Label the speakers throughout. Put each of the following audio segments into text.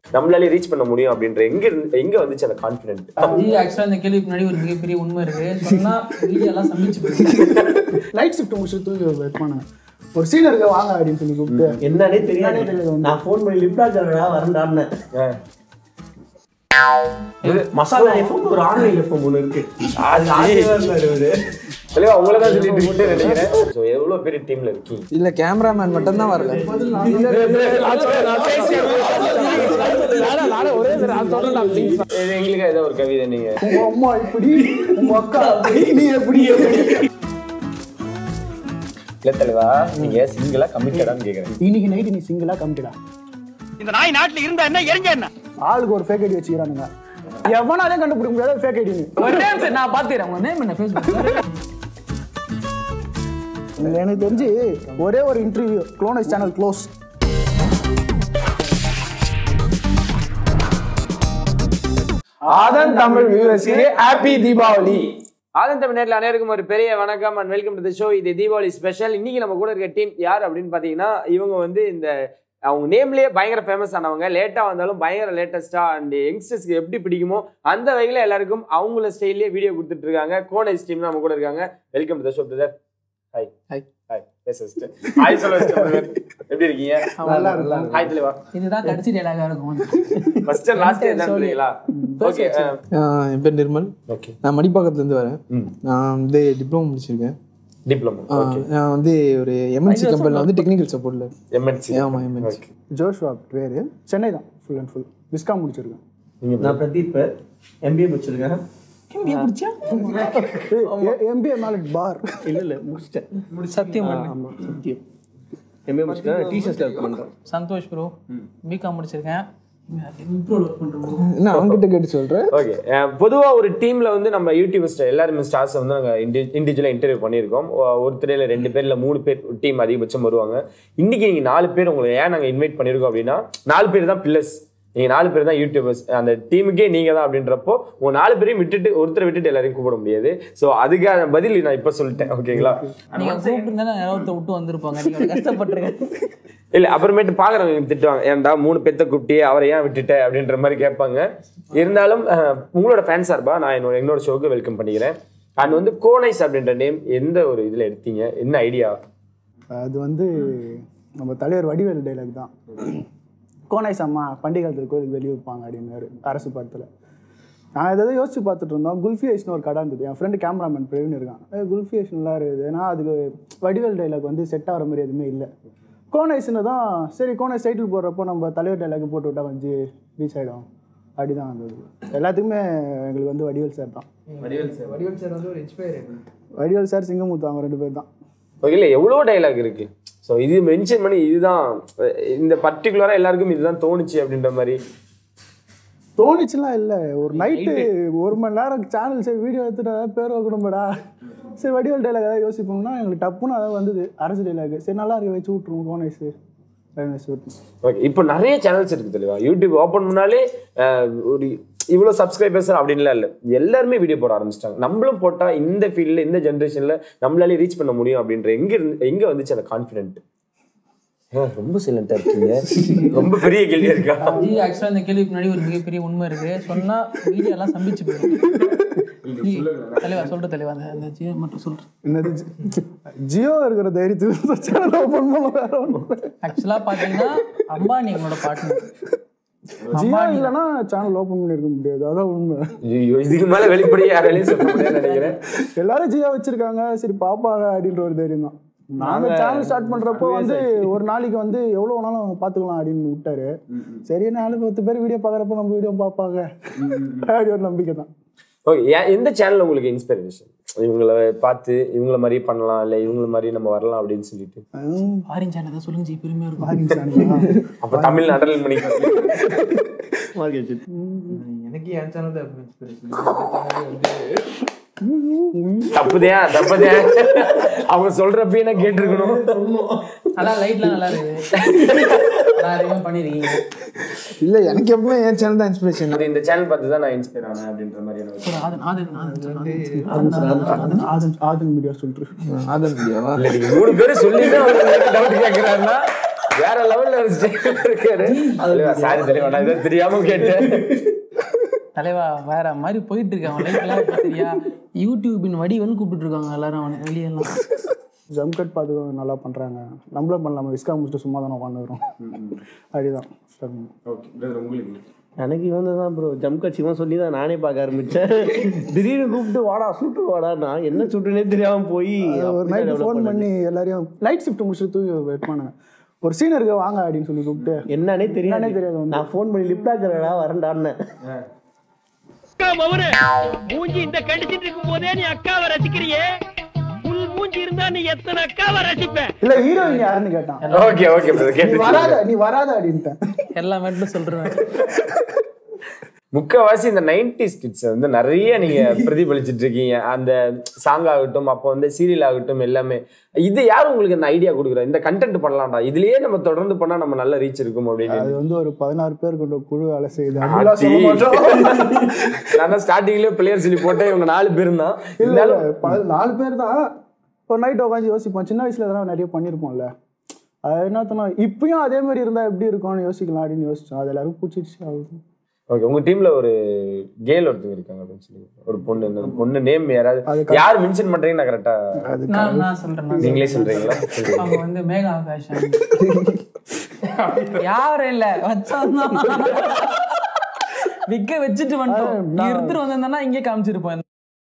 Speaker 1: நம்மளாலே reach பண்ண முடியும் அப்படின்ற எங்க இருந்து எங்க வந்துச்சு அந்த கான்ஃபிடென்ட்
Speaker 2: ஜி ஆக்சுவலா இந்த கேள்விக்கு முன்னாடி ஒரு மிகப்பெரிய உண்மை இருக்கு சொன்னா வீடியோ எல்லாம் சமைச்சு போயிருக்கு
Speaker 3: நைட் ஷிஃப்ட் முடிச்சுட்டு தூங்கி வைப்பானுங்க ஒரு சீன் இருக்க வாங்க அப்படின்னு சொல்லி கூப்பிட்டு
Speaker 4: என்னன்னே தெரியாது நான் ஃபோன் பண்ணி லிப்டா ஜனடா வரண்டான்னு மசாலா எஃப்எம் ஒரு ஆன்லைன் எஃப்எம் ஒன்று இருக்கு அது ஆசையா இருந்தாரு இவரு.
Speaker 1: தெளிவா உங்களை தான் சொல்லிட்டு இருக்கேன்னு நினைக்கிறேன் ஸோ எவ்வளவு பேர் டீம்ல இருக்கீங்க
Speaker 5: இல்ல கேமராமேன் மட்டும் தான் வரல
Speaker 1: இது எங்களுக்கு ஏதோ ஒரு கவிதை நீங்க
Speaker 3: உங்க அம்மா இப்படி உங்க அக்கா அப்படி நீ எப்படி
Speaker 1: இல்ல தலைவா நீங்க சிங்கிளா கமிட்டடான்னு கேக்குறேன்
Speaker 3: இன்னைக்கு நைட்டு நீ சிங்கிளா கமிட்டடா
Speaker 6: இந்த நாய் நாட்டுல இருந்தா என்ன எரிஞ்ச என்ன
Speaker 3: ஆளுக்கு ஒரு ஃபேக் ஐடி வச்சுக்கிறானுங்க எவனாலையும் கண்டுபிடிக்க முடியாத ஃபேக் ஐடின்னு
Speaker 2: ஒரு நேம் சார் நான் பாத்துறேன் உங்க நேம் என்ன ஃபேஸ்புக்
Speaker 3: எனக்கு தெரிஞ்சு ஒரே ஒரு இன்டர்வியூ க்ளோனஸ் சேனல் க்ளோஸ்
Speaker 5: ஆதன் தமிழ் வியூவர்ஸ்க்கு ஹாப்பி தீபாவளி
Speaker 7: ஆதன் தமிழ்நாட்டில் அனைவருக்கும் ஒரு பெரிய வணக்கம் and welcome to the show இது தீபாவளி ஸ்பெஷல் இன்னைக்கு நம்ம கூட இருக்க டீம் யார் அப்படின்னு பார்த்தீங்கன்னா இவங்க வந்து இந்த அவங்க நேம்லயே பயங்கர ஃபேமஸ் ஆனவங்க லேட்டாக வந்தாலும் பயங்கர லேட்டஸ்டா அண்ட் யங்ஸ்டர்ஸ்க்கு எப்படி பிடிக்குமோ அந்த வகையில் எல்லாருக்கும் அவங்கள ஸ்டைல்லே வீடியோ கொடுத்துட்டு இருக்காங்க கோனேஜ் டீம் நம்ம கூட இருக்காங்க welcome to the show brother hi
Speaker 5: Hi.
Speaker 7: Hi பேச வச்சுட்டு ஹாய் சொல்ல வச்சுட்டு brother. எப்படி இருக்கீங்க ஹாய் தலைவா
Speaker 2: இதுதான் கடைசி டேலாகா இருக்கும்
Speaker 7: ஃபர்ஸ்ட் லாஸ்ட் என்ன சொல்றீங்களா ஓகே
Speaker 5: ஆஹ் என் பேர் நிர்மல்
Speaker 7: ஓகே
Speaker 5: நான் மடிப்பாக்கத்துல இருந்து வரேன்
Speaker 7: ம்
Speaker 5: நான் வந்து டிப்ளமோ முடிச்சிருக்கேன்
Speaker 7: டிப்ளமோ
Speaker 5: ஆஹ்
Speaker 7: ஓகே
Speaker 5: நான் வந்து ஒரு எம்என்சி கம்பெனில வந்து டெக்னிக்கல் சப்போர்ட்ல
Speaker 7: எம்என்சி
Speaker 5: ஆமா எம்என்சி
Speaker 7: ஓகே
Speaker 3: ஜோஷ்வா பேர் சென்னை தான் ஃபுல் அண்ட் ஃபுல் விஸ்காம் முடிச்சிருக்கேன்
Speaker 4: நான் பிரதீப் எம்பிஏ முடிச்சிருக்கேன்
Speaker 3: எம்பிஏ நாலேஜ் பார்
Speaker 4: இல்ல இல்ல முடிச்சிட்டேன்
Speaker 2: சத்தியம்
Speaker 4: ஆமா சத்தியம் எம்பிஏ முடிச்சிருக்கேன் டீச்சர்ஸ் ஒர்க் பண்றேன்
Speaker 2: சந்தோஷ் ப்ரோ பிகாம் முடிச்சிருக்கேன் இம்ப்ரூவ் ஒர்க் பண்றோம்
Speaker 5: என்ன அவங்ககிட்ட கேட்டு சொல்றேன்
Speaker 7: ஓகே பொதுவா ஒரு டீம்ல வந்து நம்ம யூடியூபர்ஸ் எல்லாருமே ஸ்டார்ஸ் வந்து நாங்க இண்டிவிஜுவலா இன்டர்வியூ பண்ணியிருக்கோம் ஒ- ஒருத்தர் இல்ல ரெண்டு பேர் இல்ல மூணு பேர் டீம் அதிகபட்சம் வருவாங்க இன்னைக்கு நீங்க நாலு பேர் உங்களை ஏன் நாங்க இன்வைட் பண்ணியிருக்கோம் அப்படின்னா நாலு பேர் தான் பில்லர்ஸ் நீங்க நாலு பேர் தான் யூடியூபர்ஸ் அந்த டீமுக்கே நீங்க தான் அப்படின்றப்போ உங்க நாலு பேரையும் விட்டுட்டு ஒருத்தரை விட்டுட்டு எல்லாரையும் கூப்பிட முடியாது ஸோ அதுக்கான பதில் நான் இப்ப சொல்லிட்டேன் ஓகேங்களா
Speaker 2: நீங்க கூப்பிட்டு யாராவது விட்டு வந்திருப்பாங்க நீங்க கஷ்டப்பட்டிருக்கேன்
Speaker 7: இல்ல அப்புறமேட்டு பாக்குறவங்க எனக்கு திட்டுவாங்க ஏன்டா மூணு பேத்த கூப்பிட்டு அவரை ஏன் விட்டுட்ட அப்படின்ற மாதிரி கேட்பாங்க இருந்தாலும் அஹ், உங்களோட ஃபேன் சார்பா நான் என்னோட என்னோட ஷோக்கு வெல்கம் பண்ணிக்கிறேன் அண்ட் வந்து கோனைஸ் அப்படின்ற நேம் எந்த ஒரு இதுல எடுத்தீங்க என்ன ஐடியா
Speaker 3: அது வந்து நம்ம தலைவர் வடிவேல் டைலாக் தான் கோனைஸ் அம்மா பண்டிகை காலத்தில் கோயிலுக்கு வெளியே வைப்பாங்க அப்படின்னாரு அரசு படத்தில் நான் எதாவது யோசிச்சு பார்த்துட்டு இருந்தோம் குல்ஃபி ஐஸ்னு ஒரு கடை இருந்தது என் ஃப்ரெண்டு கேமராமேன் பிரவீன் இருக்கான் ஏ குல்ஃபி ஐஸ் நல்லா இருக்குது ஏன்னா அதுக்கு வடிவேல் டைலாக் வந்து செட் ஆகிற மாதிரி எதுவுமே இல்லை கோனைஸ்னு தான் சரி கோனைஸ் டைட்டில் போடுறப்போ நம்ம தலைவர் டைலாக் போட்டு விட்டா கொஞ்சம் ரீச் ஆகிடும் அப்படிதான் வந்தது எல்லாத்துக்குமே எங்களுக்கு வந்து வடிவேல் சார் தான்
Speaker 5: வடிவல் சார் வந்து ஒரு இன்ஸ்பயர்
Speaker 3: வடிவேல் சார் சிங்கமுத்து அவங்க ரெண்டு பேர் தான்
Speaker 7: ஓகே இல்ல எவ்வளோ டைலாக் இருக்கு ஸோ இது மென்ஷன் பண்ணி இதுதான் அஹ், இந்த பர்டிகுலரா எல்லாருக்கும் இதுதான் தோணுச்சு அப்படின்ற மாதிரி
Speaker 3: தோணுச்சுலாம் இல்லை ஒரு நைட்டு ஒரு மணி நேரம் சேனல் சரி வீடியோ எடுத்துட்டு பேர் வைக்கணும்டா சரி வடிவேல் டைலாக் ஏதாவது யோசிப்போம்னா எங்களுக்கு டப்புன்னு அதாவது வந்தது அரசு டைலாக் சரி நல்லா இருக்க வச்சு விட்ருவோம் கோனேஸ் வச்சு விட்டுருவோம்
Speaker 7: ஓகே இப்போ நிறைய சேனல்ஸ் இருக்கு தெளிவா யூடியூப் ஓப்பன் பண்ணாலே அஹ், ஒரு இவ்வளோ சப்ஸ்கிரைபர்ஸ் அப்படின்லாம் இல்லை எல்லாருமே வீடியோ போட ஆரம்பிச்சிட்டாங்க நம்மளும் போட்டால் இந்த ஃபீல்டில் இந்த ஜென்ரேஷனில் நம்மளாலே ரீச் பண்ண முடியும் அப்படின்ற எங்க இருந்து எங்கே வந்துச்சு அந்த கான்ஃபிடென்ட் ரொம்ப சைலண்டாக இருக்கீங்க ரொம்ப பெரிய கேள்வியா இருக்கா
Speaker 2: ஜி ஆக்சுவலா இந்த கேள்விக்கு முன்னாடி ஒரு மிகப்பெரிய உண்மை இருக்கு சொன்னா வீடியோ எல்லாம் சம்பிச்சு போயிடும் ஜி, தலைவா சொல்ற தலைவா அந்த அந்த ஜியோ மட்டும் சொல்றேன்
Speaker 3: என்னது ஜி- ஜியோ இருக்கிற தைரியத்துக்கு சேனல் ஓப்பன் பண்ண வேற ஒன்றும்
Speaker 2: ஆக்சுவலா பாத்தீங்கன்னா அம்பானி எங்களோட பார்ட்னர்
Speaker 3: ஜியோ இல்லைன்னா சேனல் ஓப்பன் பண்ணியிருக்க முடியாது அதான் உண்மை
Speaker 7: ஐயோ இதுக்கு மேலே வெளிப்படையாக யாராலையும் சொல்ல முடியாதுன்னு நினைக்கிறேன்
Speaker 3: எல்லாரும் ஜியோ வச்சிருக்காங்க சரி பாப்பாங்க அப்படின்ற ஒரு தைரியம் தான் நாங்க சேனல் ஸ்டார்ட் பண்றப்போ வந்து ஒரு நாளைக்கு வந்து எவ்வளவு வேணாலும் பாத்துக்கலாம் அப்படின்னு விட்டாரு சரி நாலு பத்து பேர் வீடியோ பாக்குறப்ப நம்ம வீடியோ பார்ப்பாங்க அப்படி ஒரு நம்பிக்கை தான்
Speaker 7: ஓகே எந்த சேனல் உங்களுக்கு இன்ஸ்பிரேஷன் இவங்கள பார்த்து இவங்கள மாதிரி பண்ணலாம் இல்லை இவங்கள மாதிரி நம்ம வரலாம் அப்படின்னு சொல்லிட்டு
Speaker 2: ஆரஞ்சு சேனல் தான் சொல்லுங்க ஜி பெருமையா இருக்கும்
Speaker 3: பாரின் channel.
Speaker 7: அப்போ தமிழ் அண்டர்லைன் பண்ணி
Speaker 5: எனக்கு என் சேனல் தான் இன்ஸ்பிரேஷன் வந்து
Speaker 7: தப்புதே தப்புதே அவங்க சொல்றப்பயே நான் கேட்டிருக்கணும்
Speaker 2: அதான் லைட்லாம் நல்லா இருக்குது நிறைய பண்ணிருக்கீங்க
Speaker 5: இல்ல எனக்கு எப்பவுமே என் சேனல் தான் இன்ஸ்பிரேஷன்
Speaker 7: அது இந்த சேனல் பார்த்து தான் நான் இன்ஸ்பயர் ஆனேன் அப்படின்ற மாதிரியான
Speaker 2: ஒரு ஆதன் ஆதன் ஆதன் சொல்லு, ஆதன்
Speaker 3: ஆதன் ஆதன் ஆதன் மீடியா சொல்லிட்டு
Speaker 5: ஆதன் வீடியோவா
Speaker 7: இல்ல நீங்க மூணு பேரும் சொல்லி தான் டவுட் கேட்கிறாருன்னா வேற லெவல்ல ஒரு ஸ்டைல் இருக்காரு சாரி தலைவா நான் இதை தெரியாம கேட்டேன்
Speaker 2: தலைவா வேற மாதிரி போயிட்டு இருக்கான் அவன் லைஃப்லாம் இப்போ சரியா யூடியூபின் வடிவன்னு கூப்பிட்டு இருக்காங்க எல்லாரும் அவனை வெளியெல்லாம்
Speaker 3: ஜம் கட் பார்த்து நல்லா பண்ணுறாங்க நம்மளும் பண்ணலாமா விஸ்கா முடிச்சுட்டு சும்மா தானே உட்காந்துக்கிறோம் அப்படிதான் start பண்ணோம்.
Speaker 4: ஓகே பிரதர் உங்களுக்கு
Speaker 8: எனக்கு இவன் தான் ப்ரோ ஜம் கட்சி இவன் சொல்லி தான் நானே பார்க்க ஆரம்பிச்சேன் திடீர்னு கூப்பிட்டு வாடா சுட்டு வாடா நான் என்ன சுட்டுனே தெரியாம போய்
Speaker 3: ஒரு நைட்டு ஃபோன் பண்ணி எல்லாரையும் லைட் ஷிஃப்ட் முடிச்சுட்டு தூக்கி வெயிட் பண்ணேன் ஒரு சீன் இருக்கு வாங்க அப்படின்னு சொல்லி கூப்பிட்டு
Speaker 8: என்னன்னே தெரியாது
Speaker 3: என்னன்னே தெரியாது வந்து.
Speaker 8: நான் ஃபோன் பண்ணி லிப்ட் ஆக்குறடா வரண்டான்னு
Speaker 6: அக்கா மவனே மூஞ்சி இந்த கடிச்சிட்டு இருக்கும் போதே நீ அக்காவை ரசிக்கிறியே புல் மூஞ்சி இருந்தா நீ எத்தனை அக்காவை ரசிப்ப
Speaker 3: இல்ல ஹீரோயின் யாருன்னு கேட்டான்
Speaker 7: ஓகே ஓகே பிரதர்
Speaker 3: நீ
Speaker 7: கேட்டு
Speaker 3: வராத நீ வராத அப்படின்ட்டேன்
Speaker 2: எல்லா மட்டும் சொல்றேன்
Speaker 7: முக்கவாசி இந்த நைன்டி கிட்ஸ் வந்து நிறைய நீங்க பிரதிபலிச்சிட்டு இருக்கீங்க அந்த சாங் ஆகட்டும் அப்போ வந்து சீரியல் ஆகட்டும் எல்லாமே இது யார் உங்களுக்கு இந்த ஐடியா கொடுக்குறா இந்த கண்டென்ட் பண்ணலாம்டா இதுலயே நம்ம தொடர்ந்து பண்ணா நம்ம நல்ல ரீச் இருக்கும் அப்படின்னு
Speaker 3: அது வந்து ஒரு பதினாறு பேர் கொண்ட குழு வேலை செய்யுது அப்படிலாம்
Speaker 7: ஆத்தி.
Speaker 3: சொல்ல மாட்டோம்
Speaker 7: நான் தான் ஸ்டார்டிங்லயே பிளேயர் சொல்லி போட்டேன் இவங்க நாலு பேர் தான்
Speaker 3: இல்ல,
Speaker 7: இருந்தாலும்
Speaker 3: இல்ல, ப- நாலு பேர் தான் ஒரு நைட் உட்காந்து யோசிப்போம் சின்ன வயசுல இதெல்லாம் நிறைய பண்ணியிருப்போம்ல அது என்ன தோணும் இப்பயும் அதே மாதிரி இருந்தா எப்படி இருக்கும்னு யோசிக்கலாம் அப்படின்னு யோசிச்சோம் அது எல்லாரும் பிடிச்சிருச்சு ஆகுது
Speaker 7: ஓகே உங்க டீம்ல ஒரு கேல் ஒருத்தங்க இருக்காங்க அப்படின்னு சொல்லி ஒரு பொண்ணு இந்த பொண்ணு நேம் யாராவது
Speaker 3: அது
Speaker 7: யார் மென்ஷன் பண்றீங்க நான் கரெக்டா
Speaker 3: அது
Speaker 2: நான் நான் சொல்றேன் நான்
Speaker 7: நீங்களே சொல்றீங்களா
Speaker 2: சொல்றேன். அவங்க வந்து மேகா ஆகாஷம் யாரும் இல்ல வச்சான் விக்க வச்சுட்டு வந்துட்டோம் நீ எடுத்துட்டு வந்திருந்தா இங்கே காமிச்சிருப்பேன்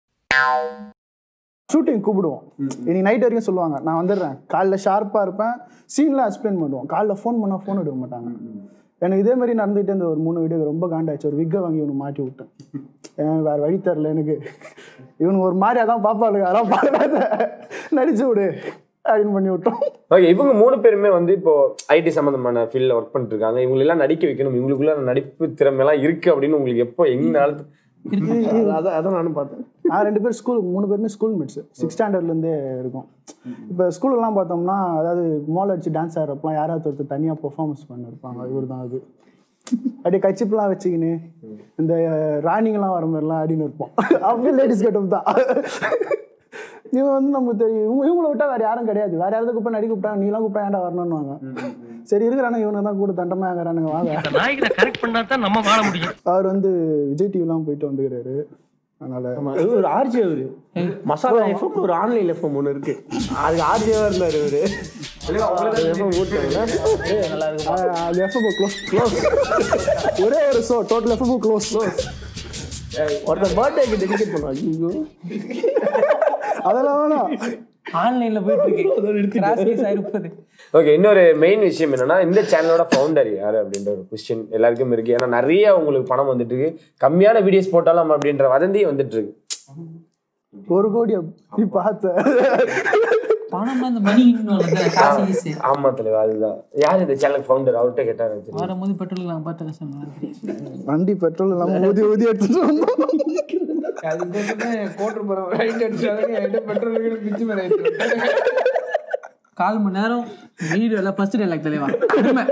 Speaker 3: ஷூட்டிங் கூப்பிடுவோம் இன்னைக்கு நைட் வரைக்கும் சொல்லுவாங்க நான் வந்துடுறேன் காலைல ஷார்ப்பாக இருப்பேன் சீன்லாம் எக்ஸ்பிளைன் பண்ணுவோம் காலைல ஃபோன் பண்ணால் ஃபோன் எடுக்க மாட்டாங்க எனக்கு இதே மாதிரி நடந்துகிட்டே இந்த ஒரு மூணு வீடியோ ரொம்ப காண்டாச்சு ஒரு விக்கை வாங்கி இவனு மாட்டி விட்டேன் எனக்கு வேற வழி தரல எனக்கு இவனுக்கு ஒரு மாதிரி அதான் பாப்பாளுங்க அதெல்லாம் பார்க்காத நடிச்சு விடு அப்படின்னு பண்ணி விட்டோம்
Speaker 7: ஓகே இவங்க மூணு பேருமே வந்து இப்போ ஐடி சம்பந்தமான ஃபீல்ட்ல ஒர்க் பண்ணிட்டு இருக்காங்க இவங்க எல்லாம் நடிக்க வைக்கணும் இவங்களுக்குள்ள நடிப்பு திறமை எல்லாம் இருக்கு அப்படின்னு உங்களுக்கு எப்போ எங்க நாளத்து
Speaker 8: அதான் அதான் நானும் பார்த்தேன்
Speaker 3: நான் ரெண்டு பேரும் ஸ்கூல் மூணு பேருமே ஸ்கூல் மேட்ஸ் சிக்ஸ் ஸ்டாண்டர்ட்லேருந்தே இருக்கோம் இப்போ ஸ்கூல்லலாம் பார்த்தோம்னா அதாவது மோல் அடிச்சு டான்ஸ் ஆடுறப்பலாம் யாராவது ஒருத்தர் தனியாக பெர்ஃபார்மன்ஸ் பண்ணிருப்பாங்க இவர் தான் அது அப்படியே கச்சிப்லாம் வச்சுக்கின்னு இந்த ராணிங்கெல்லாம் வர மாதிரிலாம் ஆடின்னு இருப்போம் அப்படியே லேடிஸ் கட்டம் தான் இவன் வந்து நமக்கு தெரியும் இவங்க இவங்கள விட்டா வேற யாரும் கிடையாது வேற யாராவது கூப்பிட்டா நடி கூப்பிட்டா நீலாம் கூப்பிட்டா ஏன்டா வரணும்னு சரி இருக்கிறானுங்க இவனுக்கு தான் கூட தண்டமா இருக்கிறானுங்க வாங்க
Speaker 6: நாய்க்கு கரெக்ட் பண்ணா தான் நம்ம வாழ முடியும்
Speaker 3: அவர் வந்து விஜய் டிவிலாம் போயிட்டு வந்துக்கிறாரு அதனால
Speaker 8: ஆமா இவரு ஒரு ஆர்ஜி அவரு மசாலா எஃப்எம் ஒரு ஆன்லைன் எஃப்எம் ஒன்று இருக்கு அதுக்கு ஆர்ஜியா இருந்தாரு இவரு FM ஊட்டுறாங்க.
Speaker 3: ஆஹ் அது எஃப்எம் க்ளோஸ் க்ளோஸ் ஒரே ஒரு ஷோ டோட்டல் எஃப்எம் க்ளோஸ்
Speaker 8: ஒருத்தர் பர்த்டேக்கு டெடிகேட் பண்ணுவாங்க ஐயோ
Speaker 3: அதெல்லாம் வேணாம்
Speaker 2: ஆன்லைன்ல போயிட்டு இருக்கு கிராஸ் கேஸ் ஆயிருப்பது
Speaker 7: ஓகே இன்னொரு மெயின் விஷயம் என்னன்னா இந்த சேனலோட ஃபவுண்டர் யாரு அப்படின்ற ஒரு கொஸ்டின் எல்லாருக்கும் இருக்கு ஏன்னா நிறைய உங்களுக்கு பணம் வந்துட்டு இருக்கு கம்மியான வீடியோஸ் போட்டாலும் அப்படின்ற வதந்தியும் வந்துட்டு இருக்கு
Speaker 3: ஒரு கோடி நீ பார்த்த
Speaker 2: பணம் அந்த மணி காசு ஈஸி
Speaker 7: ஆமா தலைவா அதுதான் யார் இந்த சேனல் ஃபவுண்டர் அவர்கிட்ட கேட்டா எனக்கு தெரியும்
Speaker 2: வரும்போது பெட்ரோல் நாங்கள் பார்த்த கஷ்டம்
Speaker 3: வண்டி பெட்ரோல் எல்லாம் ஊதி ஊதி எடுத்துட்டு வந்தோம்
Speaker 5: அதுக்கு கோட்டு போறோம் ரைட் அடிச்சாலும் என்கிட்ட பெட்ரோல் பிச்சு மேலே
Speaker 2: கால் மணி நேரம் வீடியோல ஃபர்ஸ்ட் டைலாக் தலைவா உண்மை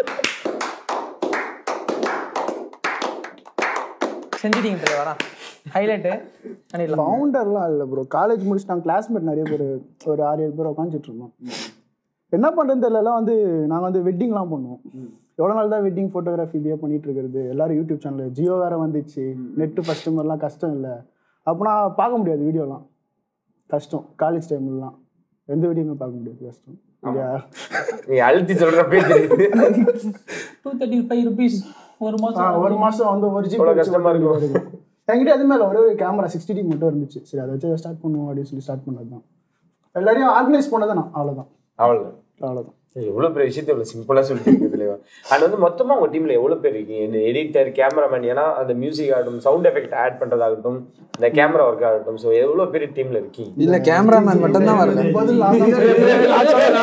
Speaker 2: செஞ்சிட்டீங்க தலைவாரா ஹைலைட்டு பண்ணிடலாம்
Speaker 3: ஃபவுண்டர்லாம் இல்லை ப்ரோ காலேஜ் முடிச்சு நாங்கள் கிளாஸ்மேட் நிறைய பேர் ஒரு ஆறு ஏழு பேர் உட்காந்துட்டு இருந்தோம் என்ன பண்ணுறதுன்னு தெரியல வந்து நாங்கள் வந்து வெட்டிங்லாம் பண்ணுவோம் எவ்வளோ நாள் தான் வெட்டிங் ஃபோட்டோகிராஃபி இதே பண்ணிட்டு இருக்கிறது எல்லாரும் யூடியூப் சேனல் ஜியோ வேற வந்துச்சு நெட்டு ஃபஸ்ட்டு மாதிரிலாம் கஷ்டம் இல்லை அப்போனா பார்க்க முடியாது வீடியோலாம் கஷ்டம் காலேஜ் டைம்லலாம் எந்த வீடியோமே பார்க்க முடியாது கஷ்டம் இல்லையா
Speaker 7: நீ அழுத்தி சொல்றப்பே தெரியுது
Speaker 2: டூ தேர்ட்டி ஃபைவ் ருபீஸ் ஒரு
Speaker 3: ஆ,
Speaker 2: மாதம்
Speaker 3: ஒரு மாதம் வந்து ஒரு ஜிபி
Speaker 7: எவ்வளவு கஷ்டமா இருக்கும்.
Speaker 3: என்கிட்ட எதுவுமே இல்லை ஒரே ஒரு கேமரா சிக்ஸ்டி டி மட்டும் இருந்துச்சு சரி அதை வச்சு ஸ்டார்ட் பண்ணுவோம் அப்படின்னு சொல்லி ஸ்டார்ட் பண்ணது தான் எல்லாரையும் ஆர்கனைஸ் பண்ணது நான் அவ்வளோதான்
Speaker 7: அவ்வளவுதான்
Speaker 3: அவ்வளோதான்
Speaker 7: எவ்வளவு பெரிய விஷயத்தை இவ்வளவு சிம்பிளா சொல்லிட்டு தலைவா அது வந்து மொத்தமா உங்க டீம்ல எவ்வளவு பேர் இருக்கீங்க இந்த எடிட்டர் கேமராமேன் ஏன்னா அந்த மியூசிக் ஆகட்டும் சவுண்ட் எஃபெக்ட் ஆட் பண்றதாகட்டும் இந்த கேமரா ஒர்க் ஆகட்டும் ஸோ எவ்வளவு பேர் டீம்ல இருக்கீங்க
Speaker 5: இல்ல கேமராமேன் மட்டும் தான் வரல
Speaker 3: பதில் நான் தான்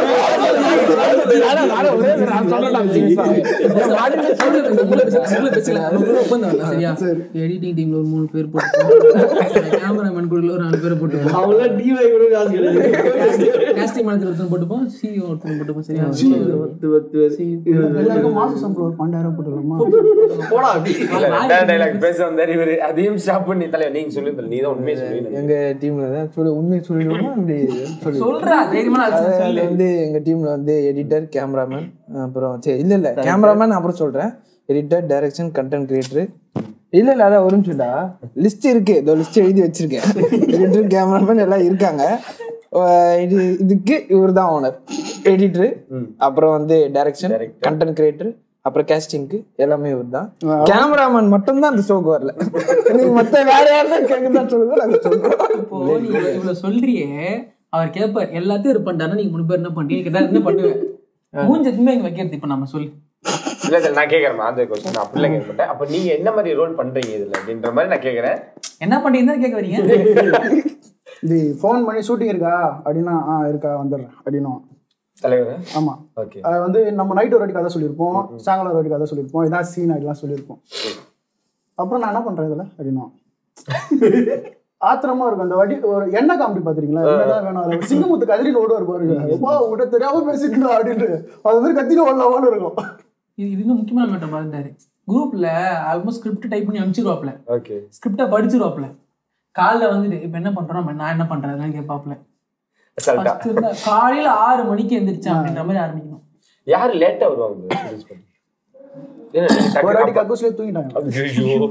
Speaker 2: எடிட்டிங் டீம்ல ஒரு மூணு பேர் போட்டு கேமராமேன் கூட ஒரு நாலு பேர் போட்டு
Speaker 8: அவங்களாம் டிவை கூட காசு கிடையாது
Speaker 2: காஸ்டிங் மனத்தில் ஒருத்தன் போட்டுப்போம் சிஇஓ ஒருத்தன் சம்பளம் போட்டு சரியா
Speaker 8: பத்து பத்து வருஷம்
Speaker 3: எல்லாருக்கும் மாச சம்பளம் ஒரு பன்னெண்டாயிரம் போட்டுடலாமா
Speaker 4: போடா அப்படி
Speaker 7: இல்ல, ரெண்டாவது dialogue பேச வந்தாரு இவரு அதையும் ஸ்டாப் பண்ணி தலைவர் நீங்க சொல்லுங்க நீ தான் உண்மையை சொல்லுங்க
Speaker 5: எங்க டீம்ல தான் சொல்லு உண்மையை சொல்லிடுவோமா அப்படி சொல்லி
Speaker 2: சொல்றா தைரியமா
Speaker 5: அதுல வந்து எங்க டீம்ல வந்து எடிட்டர் கேமராமேன் அப்புறம் சரி இல்ல இல்ல கேமராமேன் அப்புறம் சொல்றேன் எடிட்டர் டைரக்ஷன் கண்டென்ட் கிரியேட்டர் இல்ல இல்ல அதான் ஒரு நிமிஷம்டா லிஸ்ட் இருக்கு இதோ லிஸ்ட் எழுதி வச்சிருக்கேன் எடிட்டர் கேமராமேன் எல்லாம் இருக்காங்க அஹ் இது இதுக்கு இவர் தான் ஓனர் எடிட்டர் அப்புறம் வந்து டைரக்ஷன் கண்டென்ட் கிரியேட்டர் அப்புறம் கேஸ்டிங்க்கு எல்லாமே இவர் தான் கேமராமேன் மட்டும் தான் அந்த ஷோக்கு வரல நீங்க மத்த வேற யாரும் கேட்குதா சொல்லுங்க நாங்க சொல்றோம்
Speaker 2: இப்போ நீ இவ்வளவு சொல்றியே அவர் கேட்பார் எல்லாத்தையும் இது பண்ணிட்டாருன்னா நீங்க மூணு பேர் என்ன பண்றீங்க கேட்டா என்ன பண்ணுவேன் மூஞ்சத்துமே இங்க வைக்கிறது இப்ப நம்ம சொல்லு
Speaker 7: இல்ல இல்ல நான் கேக்குறேன் அந்த கொஸ்டின் நான் அப்படிலாம் கேட்க மாட்டேன் அப்ப நீங்க என்ன மாதிரி ரோல் பண்றீங்க இதுல அப்படின்ற மாதிரி நான் கேக்குறேன்
Speaker 2: என்ன பண்றீங்கன்னு கேட்க வரீங்க
Speaker 3: இது ஃபோன் பண்ணி ஷூட்டிங் இருக்கா அப்படின்னா ஆ இருக்கா வந்துடுறேன் அப்படின்னும்
Speaker 7: தலைவர்
Speaker 3: ஆமா
Speaker 7: ஓகே
Speaker 3: அது வந்து நம்ம நைட் ஒரு வாட்டி கதை சொல்லியிருப்போம் சாயங்காலம் ஒரு வாட்டி கதை சொல்லியிருப்போம் இதான் சீன் அப்படிலாம் சொல்லியிருப்போம் அப்புறம் நான் என்ன பண்றேன் இதுல அப்படின்னா ஆத்திரமா இருக்கும் அந்த வாட்டி ஒரு எண்ணெய் காமெடி பாத்திருக்கீங்களா என்னதான் வேணும் அதுல சிங்கமுத்து கதிரின்னு ஓடுவார் பாருங்க அப்பா விட தெரியாம பேசிட்டு அப்படின்னு அது மாதிரி கத்திரி ஓடலாமான்னு இருக்கும்
Speaker 2: இது இது இன்னும் முக்கியமான மேட்டர் பாருந்தாரு குரூப்ல ஆல்மோஸ்ட் ஸ்கிரிப்ட் டைப் பண்ணி அனுப்பிச்சிருவாப்ல
Speaker 7: ஓகே
Speaker 2: ஸ்கிரிப்டை படிச்சிருவாப்ல காலைல வந்துட்டு இப்ப என்ன பண்றோம் நம்ம நான் என்ன பண்றேன் கேட்பாப்ல
Speaker 7: அசால்ட்டா
Speaker 2: First இருந்தா காலையில ஆறு மணிக்கு எந்திரிச்சேன் அப்படின்ற மாதிரி ஆரம்பிக்கணும்
Speaker 7: யாரு லேட்டா வருவாங்க series பண்ண? என்ன நீங்க
Speaker 3: ஒரு
Speaker 7: டக்குனு
Speaker 3: வாட்டி கக்கூஸ்லயே தூங்கிட்டாங்க
Speaker 7: ஐயோ.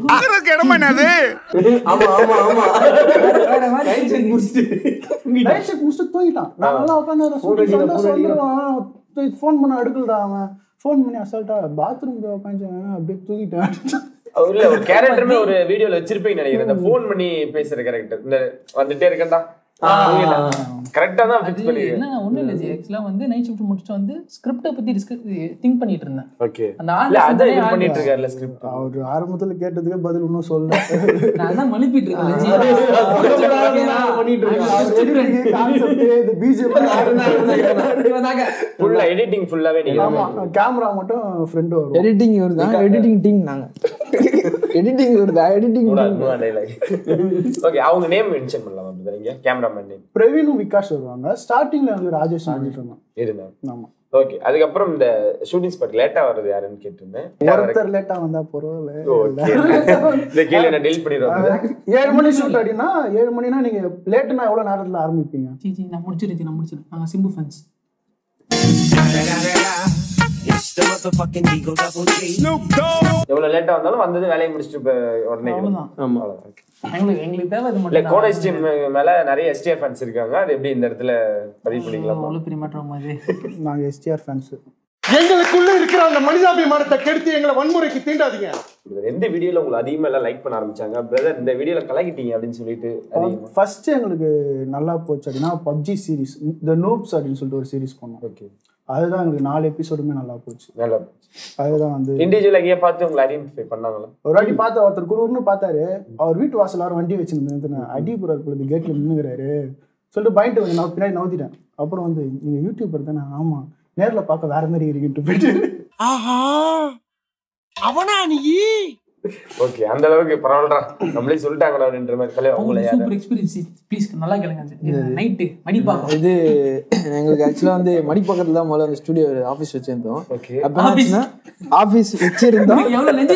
Speaker 8: ஆமா ஆமா ஆமா
Speaker 2: வேற மாதிரி
Speaker 3: நைட் ஷிஃப்ட் முடிச்சுட்டு தூங்கிட்டான் நான் நல்லா உட்காந்து ஃபோன் பண்ண எடுக்கலடா அவன் ஃபோன் பண்ணி அசால்ட்டா பாத்ரூம் உட்காந்து அப்படியே தூங்கிட்டேன்
Speaker 7: இல்ல ஒரு கேரக்டருமே ஒரு வீடியோல வச்சிருப்பீங்கன்னு நினைக்கிறேன் இந்த போன் பண்ணி பேசுற கேரக்டர் இந்த வந்துட்டே இருக்கேன்டா கரெக்டா தான் ஃபிக்ஸ்
Speaker 2: அது
Speaker 7: பண்ணி
Speaker 2: என்ன ஒண்ணும் இல்ல ஜி ஆக்சுவலா வந்து நைட் ஷிஃப்ட் முடிச்சுட்டு வந்து ஸ்கிரிப்டை பத்தி திங்க் பண்ணிட்டு இருந்தேன்
Speaker 7: ஓகே
Speaker 2: அந்த ஆள்
Speaker 7: இல்ல அதான் இது
Speaker 2: ஆள்
Speaker 7: பண்ணிட்டு இருக்காருல ஸ்கிரிப்ட்
Speaker 3: அவர் ஆரம்பத்துல கேட்டதுக்கு பதில் இன்னும் சொல்ல
Speaker 2: நான் தான் மழுப்பிட்டு இருக்கேன் ஜி.
Speaker 8: பண்ணிட்டு
Speaker 3: கான்செப்ட் இந்த பிஜிஎம்
Speaker 2: இவன்தாங்க.
Speaker 7: ஃபுல்லா எடிட்டிங் ஃபுல்லாவே நீங்க
Speaker 3: ஆமா கேமரா மட்டும் ஃப்ரெண்ட் வரும்
Speaker 5: எடிட்டிங் இவர் தான் எடிட்டிங் டீம் நாங்க எடிட்டிங் இவர் தான் எடிட்டிங்
Speaker 7: ஓகே அவங்க நேம் மென்ஷன் பண்ணலாம் அப்படி நீங்க கேமராமேன் நேம்
Speaker 3: பிரவீனும் விகாஷ் வருவாங்க ஸ்டார்டிங்ல வந்து ராஜேஷ் வந்துட்டு இருந்தான்
Speaker 7: இருந்தாங்க
Speaker 3: ஆமா
Speaker 7: ஓகே அதுக்கப்புறம் இந்த ஷூட்டிங் ஸ்பாட் லேட்டா வர்றது யாருன்னு கேட்டிருந்தேன்
Speaker 3: ஒருத்தர் லேட்டா வந்தா பரவாயில்ல
Speaker 7: ஓகே இந்த கேள்வி நான் டெலிட் பண்ணிடுவேன்
Speaker 3: ஏழு மணி ஷூட் அப்படின்னா ஏழு மணினா நீங்க லேட்டுனா எவ்வளவு நேரத்துல ஆரம்பிப்பீங்க
Speaker 2: ஜி ஜி நான் முடிச்சிருச்சு நான் முடிச்சிருக்கேன் நாங்க சிம்பு ஃபேன்ஸ்
Speaker 7: எவ்வளவு லேட்டா வந்தாலும் வந்தது வேலையை முடிச்சுட்டு இப்ப உடனே
Speaker 2: அவ்வளவுதான்
Speaker 8: ஆமா
Speaker 7: அவ்வளவுதான். Okay.
Speaker 2: எங்களுக்கு எங்களுக்கு தேவை இது
Speaker 7: இல்ல
Speaker 2: மட்டும்
Speaker 7: கோடை டீம் மேல நிறைய எஸ்டிஆர் ஃபேன்ஸ் இருக்காங்க அது எப்படி இந்த இடத்துல பதிவு பண்ணிக்கலாம்
Speaker 2: அவ்வளவு பெரிய மாற்றம் அது
Speaker 3: நாங்க எஸ்டிஆர் ஃபேன்ஸ்
Speaker 9: எங்களுக்குள்ள இருக்கிற அந்த மனிதாபிமானத்தை கெடுத்து எங்களை வன்முறைக்கு தீண்டாதீங்க
Speaker 7: இந்த எந்த வீடியோல உங்களை அதிகமா எல்லாம் லைக் பண்ண ஆரம்பிச்சாங்க பிரதர் இந்த வீடியோல கலக்கிட்டீங்க அப்படின்னு சொல்லிட்டு அதிகமா
Speaker 3: ஃபர்ஸ்ட் எங்களுக்கு நல்லா போச்சு அப்படின்னா பப்ஜி சீரிஸ் த நோப்ஸ் அப்படின்னு சொல்லிட்டு ஒரு சீரிஸ் பண்ணோம்
Speaker 7: ஓகே
Speaker 3: அதுதான் எங்களுக்கு நாலு எபிசோடுமே நல்லா போச்சு
Speaker 7: நல்லா
Speaker 3: அதுதான் வந்து
Speaker 7: இண்டிவிஜுவல் எங்கேயா பார்த்து உங்களை ஐடென்டிஃபை பண்ணாங்களா
Speaker 3: ஒரு வாட்டி பார்த்த ஒருத்தர் குருன்னு பார்த்தாரு அவர் வீட்டு வாசல் யாரும் வண்டி வச்சுருந்து அடி போறாரு பொழுது கேட்ல நின்னுகிறாரு சொல்லிட்டு பயந்து கொஞ்சம் நான் பின்னாடி நவுத்திட்டேன் அப்புறம் வந்து நீங்க யூடியூபர் தானே ஆமா நேர்ல பார்க்க வேற மாதிரி இருக்கீங்கட்டு போயிட்டு
Speaker 9: ஆஹா அவனா நீ
Speaker 7: ஓகே அந்த அளவுக்கு பரவாயில்லடா நம்மளே சொல்லிட்டாங்கடா அப்படின்ற மாதிரி கலை உங்களை
Speaker 2: உங்களுக்கு
Speaker 7: யாரு
Speaker 2: சூப்பர் எக்ஸ்பீரியன்ஸ் ப்ளீஸ் நல்லா கேளுங்க நைட்டு மணி பார்க்கும்
Speaker 5: இது எங்களுக்கு ஆக்சுவலா வந்து மடிப்பக்கத்துல தான் முதல்ல அந்த ஸ்டுடியோ ஆஃபீஸ் வச்சிருந்தோம்
Speaker 7: ஓகே
Speaker 5: அப்ப என்னாச்சுன்னா ஆஃபீஸ் வச்சிருந்தோம்
Speaker 2: எவ்வளவு நெஞ்சு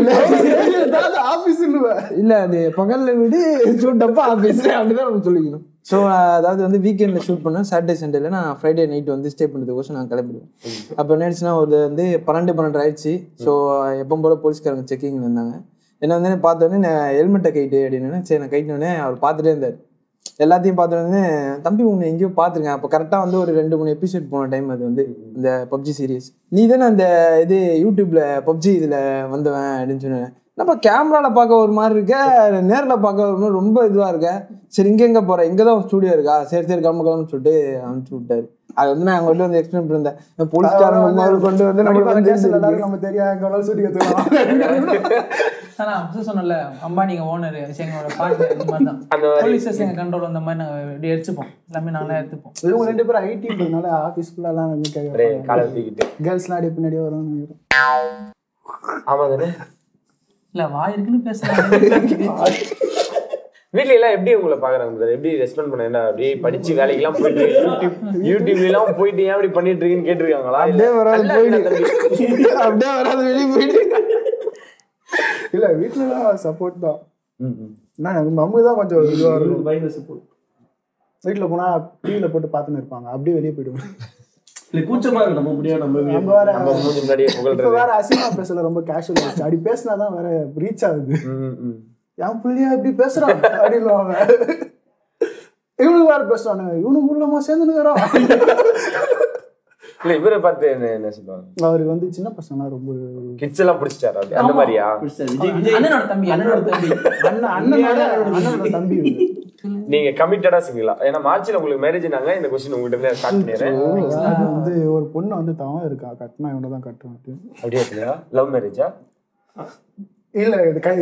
Speaker 3: ஆபீஸ்
Speaker 5: இல்ல அது பகல்ல வீடு ஷூட்டப்ப ஆஃபீஸ் அப்படிதான் நம்ம சொல்லிக்கணும் ஸோ அதாவது வந்து வீக்கெண்டில் ஷூட் பண்ணேன் சாட்டர்டே சண்டேல நான் ஃப்ரைடே நைட் வந்து ஸ்டே பண்ணுறதுக்கோசம் நான் கிளம்பிடுவேன் அப்போ என்னாச்சுன்னா ஒரு வந்து பன்னெண்டு பன்னெண்டு ஆயிடுச்சு ஸோ எப்போ போல போலீஸ்காரங்க செக்கிங் இருந்தாங்க என்ன வந்து பார்த்தோன்னே நான் ஹெல்மெட்டை கைட்டு அப்படின்னு சரி நான் கைட்டினோடனே அவர் பார்த்துட்டே இருந்தார் எல்லாத்தையும் பார்த்தோன்னே தம்பி உன்னை எங்கேயோ பார்த்துருக்கேன் அப்போ கரெக்டாக வந்து ஒரு ரெண்டு மூணு எபிசோட் போன டைம் அது வந்து இந்த பப்ஜி சீரியஸ் நீ தானே அந்த இது யூடியூப்ல பப்ஜி இதில் வந்தவன் அப்படின்னு சொன்னேன் நம்ம கேமரால பார்க்க ஒரு மாதிரி இருக்க நேர்ல பார்க்க ஒரு மாதிரி ரொம்ப இதுவா இருக்க சரி இங்க எங்க போற இங்க தான் ஸ்டூடியோ இருக்கா சரி சரி கிளம்ப கிளம்புன்னு சொல்லிட்டு அனுப்பிச்சு விட்டாரு அது வந்து நான் அவங்கள்ட்ட வந்து எக்ஸ்பிளைன் பண்ணிருந்தேன் போலீஸ்காரங்க மாதிரி கொண்டு வந்து நம்மளுக்கு வந்து
Speaker 3: எல்லாரும் நம்ம தெரியாது எங்க சூட்டி கத்துக்கலாம்
Speaker 2: ஆனா அப்படி சொன்னல அம்பானிங்க ஓனர் எங்களோட பார்ட்னர் இந்த மாதிரி தான்
Speaker 7: அந்த மாதிரி
Speaker 2: போலீஸ் ஸ்டேஷன் கண்ட்ரோல் அந்த மாதிரி நாங்க இப்படி எடுத்துப்போம் எல்லாமே நாங்களே எடுத்துப்போம்
Speaker 3: இவங்க ரெண்டு பேரும் ஐடின்றதுனால ஆஃபீஸ் ஃபுல்லாலாம் வந்து
Speaker 7: அப்படியே காலை தூக்கிட்டு
Speaker 3: கேர்ள்ஸ்லாம் அப்படியே பின்னாடியே வருவாங்க
Speaker 7: ஆமா தானே
Speaker 2: இல்ல வாய் இருக்குன்னு பேசுறாங்க
Speaker 7: வீட்ல எல்லாம் எப்படி உங்களை பாக்குறாங்க brother? எப்படி ரெஸ்பாண்ட் பண்ண என்ன அப்படியே படிச்சு வேலைக்கெல்லாம் போயிட்டு யூடியூப் யூடியூப்ல எல்லாம் போயிட்டு ஏன் அப்படி பண்ணிட்டு இருக்கீங்கன்னு கேட்டிருக்காங்களா இல்ல,
Speaker 5: அப்படியே வராது
Speaker 7: நல்லா இருக்கா தம்பி?
Speaker 5: போயிடு அப்படியே வராது வெளியே போயிடு
Speaker 3: இல்ல வீட்டுல சப்போர்ட் தான்
Speaker 7: ம், ம்.
Speaker 3: என்ன எனக்கு மம்மி தான் கொஞ்சம் இதுவா இருக்கும்
Speaker 8: பயங்கர support.
Speaker 3: வீட்டுல போனா டிவில போட்டு பார்த்துன்னு இருப்பாங்க அப்படியே வெளியே போயிடுவேன்
Speaker 8: இல்ல, கூச்சமா இருக்கு நம்ம முடியாது நம்ம
Speaker 3: நம்ம வேற
Speaker 7: நம்ம மூஞ்சி முன்னாடியே
Speaker 3: இப்ப
Speaker 7: புகழ்றது
Speaker 3: வேற அசிமா பேசல ரொம்ப கேஷுவல் ஆச்சு அப்படி பேசினாதான் வேற ரீச் ஆகுது
Speaker 7: ம், ம்.
Speaker 3: என் பிள்ளையா இப்படி பேசுறான் அப்படின்னுவாங்க இவனுக்கு வேற பேசுறானுங்க இவனுக்கு உள்ளமா சேர்ந்துனுங்கிறான்
Speaker 7: இல்ல இவரை பார்த்து என்ன என்ன சொல்லுவாங்க
Speaker 3: அவருக்கு வந்து சின்ன பசங்க ரொம்ப
Speaker 7: கிட்ஸ் எல்லாம் பிடிச்சிட்டாரு அப்படி அந்த மாதிரியா
Speaker 8: விஜய் விஜய்
Speaker 2: அண்ணனோட தம்பி அண்ணனோட தம்பி
Speaker 3: அண்ணன் அண்ணனோட அண்ணனோட தம்பி இவரு.
Speaker 7: நீங்க கமிட்டடா சிங்கிளா ஏன்னா மார்ச்ல உங்களுக்கு மேரேஜ்னாங்க இந்த கொஸ்டின் உங்ககிட்ட இருந்து ஸ்டார்ட் பண்ணிடுறேன்
Speaker 3: அது வந்து ஒரு பொண்ணு வந்து தவம் இருக்கா கட்டினா இவனை தான் கட்டுவேன்
Speaker 7: அப்படியே இல்லையா லவ் மேரேஜா
Speaker 3: இல்ல இது கை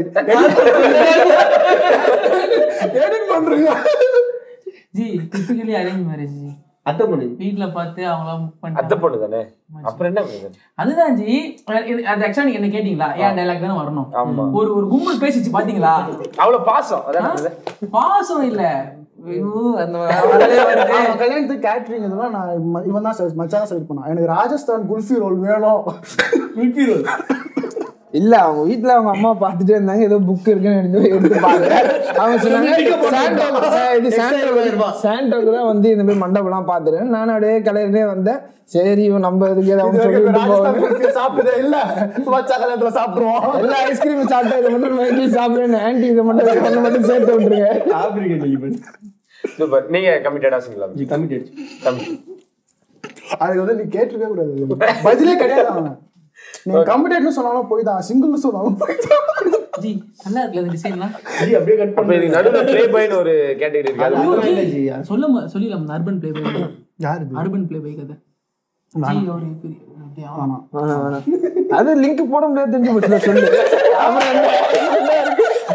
Speaker 3: எடிட் பண்றீங்க
Speaker 2: ji typically arrange marriage ji
Speaker 8: அத்தை பண்ணி
Speaker 2: வீட்ல பார்த்து அவங்களாம்
Speaker 7: அத்தை
Speaker 2: பண்ணிட்டாங்க
Speaker 7: பொண்ணு தானே அப்புறம் என்ன brother?
Speaker 2: அதுதான் ஜி அது ஆக்சுவலா நீங்க என்ன கேட்டீங்களா ஏன் டைலாக் தானே வரணும்
Speaker 7: ஆமா
Speaker 2: ஒரு ஒரு கும்பல் பேசிச்சு பாத்தீங்களா
Speaker 7: அவ்வளவு பாசம் அதான் brother.
Speaker 2: பாசம் இல்ல ஐயோ, அந்த அதே வருது.
Speaker 3: அவன் கல்யாணத்துக்கு கேட்டரிங் இதெல்லாம் நான் ம- இவன் தான் select- மச்சான் செலக்ட் பண்ணான் எனக்கு ராஜஸ்தான் குல்ஃபி ரோல் வேணும் குல்ஃபி ரோல்
Speaker 5: இல்ல அவங்க வீட்ல அவங்க அம்மா பார்த்துட்டே இருந்தாங்க ஏதோ புக் இருக்குன்னு எடுத்து போய் எடுத்து பாக்குறேன் அவங்க சொன்னாங்க சாண்டோக்கு சா- இது சாண்டோக்கு சாண்டோக்கு தான் வந்து இந்த மாதிரி மண்டபம்லாம் பார்த்துருக்கேன் நான் அப்படியே கலையிலே வந்தேன் சரி இவன் நம்ம இதுக்கு ஏதாவது அவங்க சொல்லிட்டு
Speaker 3: ராஜஸ்தான்
Speaker 5: போவாங்க
Speaker 3: குல்ஃபி சாப்பிட்டதே இல்ல மச்சா கல்யாணத்துல சாப்பிடுவோம்
Speaker 5: எல்லா ஐஸ்கிரீம் சாப்பிட்டா இதை மட்டும் வாங்கி சாப்பிடுறேன் ஆன்டி இதை மட்டும் ஒண்ணு மட்டும் சேர்த்து விட்டுருங்க
Speaker 8: ஆப்பிரிக்கன் எலிபன்
Speaker 7: சூப்பர் நீங்க கமிட்டடா சிங்கிளா
Speaker 8: ஜி கமிட்டட்
Speaker 7: கம்மி
Speaker 3: அதுக்கு வந்து நீ கேட்டிருக்கவே கூடாது பதிலே கிடையாது அவன் நீ கம்ப்யூட்டர்னு சொன்னாலும் போய் தான் சிங்கிள்னு சொன்னாலும் போய் தான்
Speaker 2: ஜி நல்லா இருக்குல்ல இந்த டிசைன்லாம்
Speaker 8: ஜி அப்படியே கட்
Speaker 7: அப்ப இதுக்கு நடுவுல ப்ளே பாய்னு ஒரு கேட்டகரி இருக்கு அது
Speaker 8: பண்ணி இல்ல ஜி
Speaker 2: சொல்ல சொல்லிடலாம் அர்பன் பிளே பை
Speaker 3: யாரு இது?
Speaker 2: அர்பன் பிளே பை கதை ஜி ஒரு பெரிய அப்படியே ஆமா.
Speaker 3: ஆமா
Speaker 5: வேணாம் வேணாம் அது லிங்க் போட முடியாது தெரிஞ்சு போச்சுல சொல்லு அப்புறம் என்ன?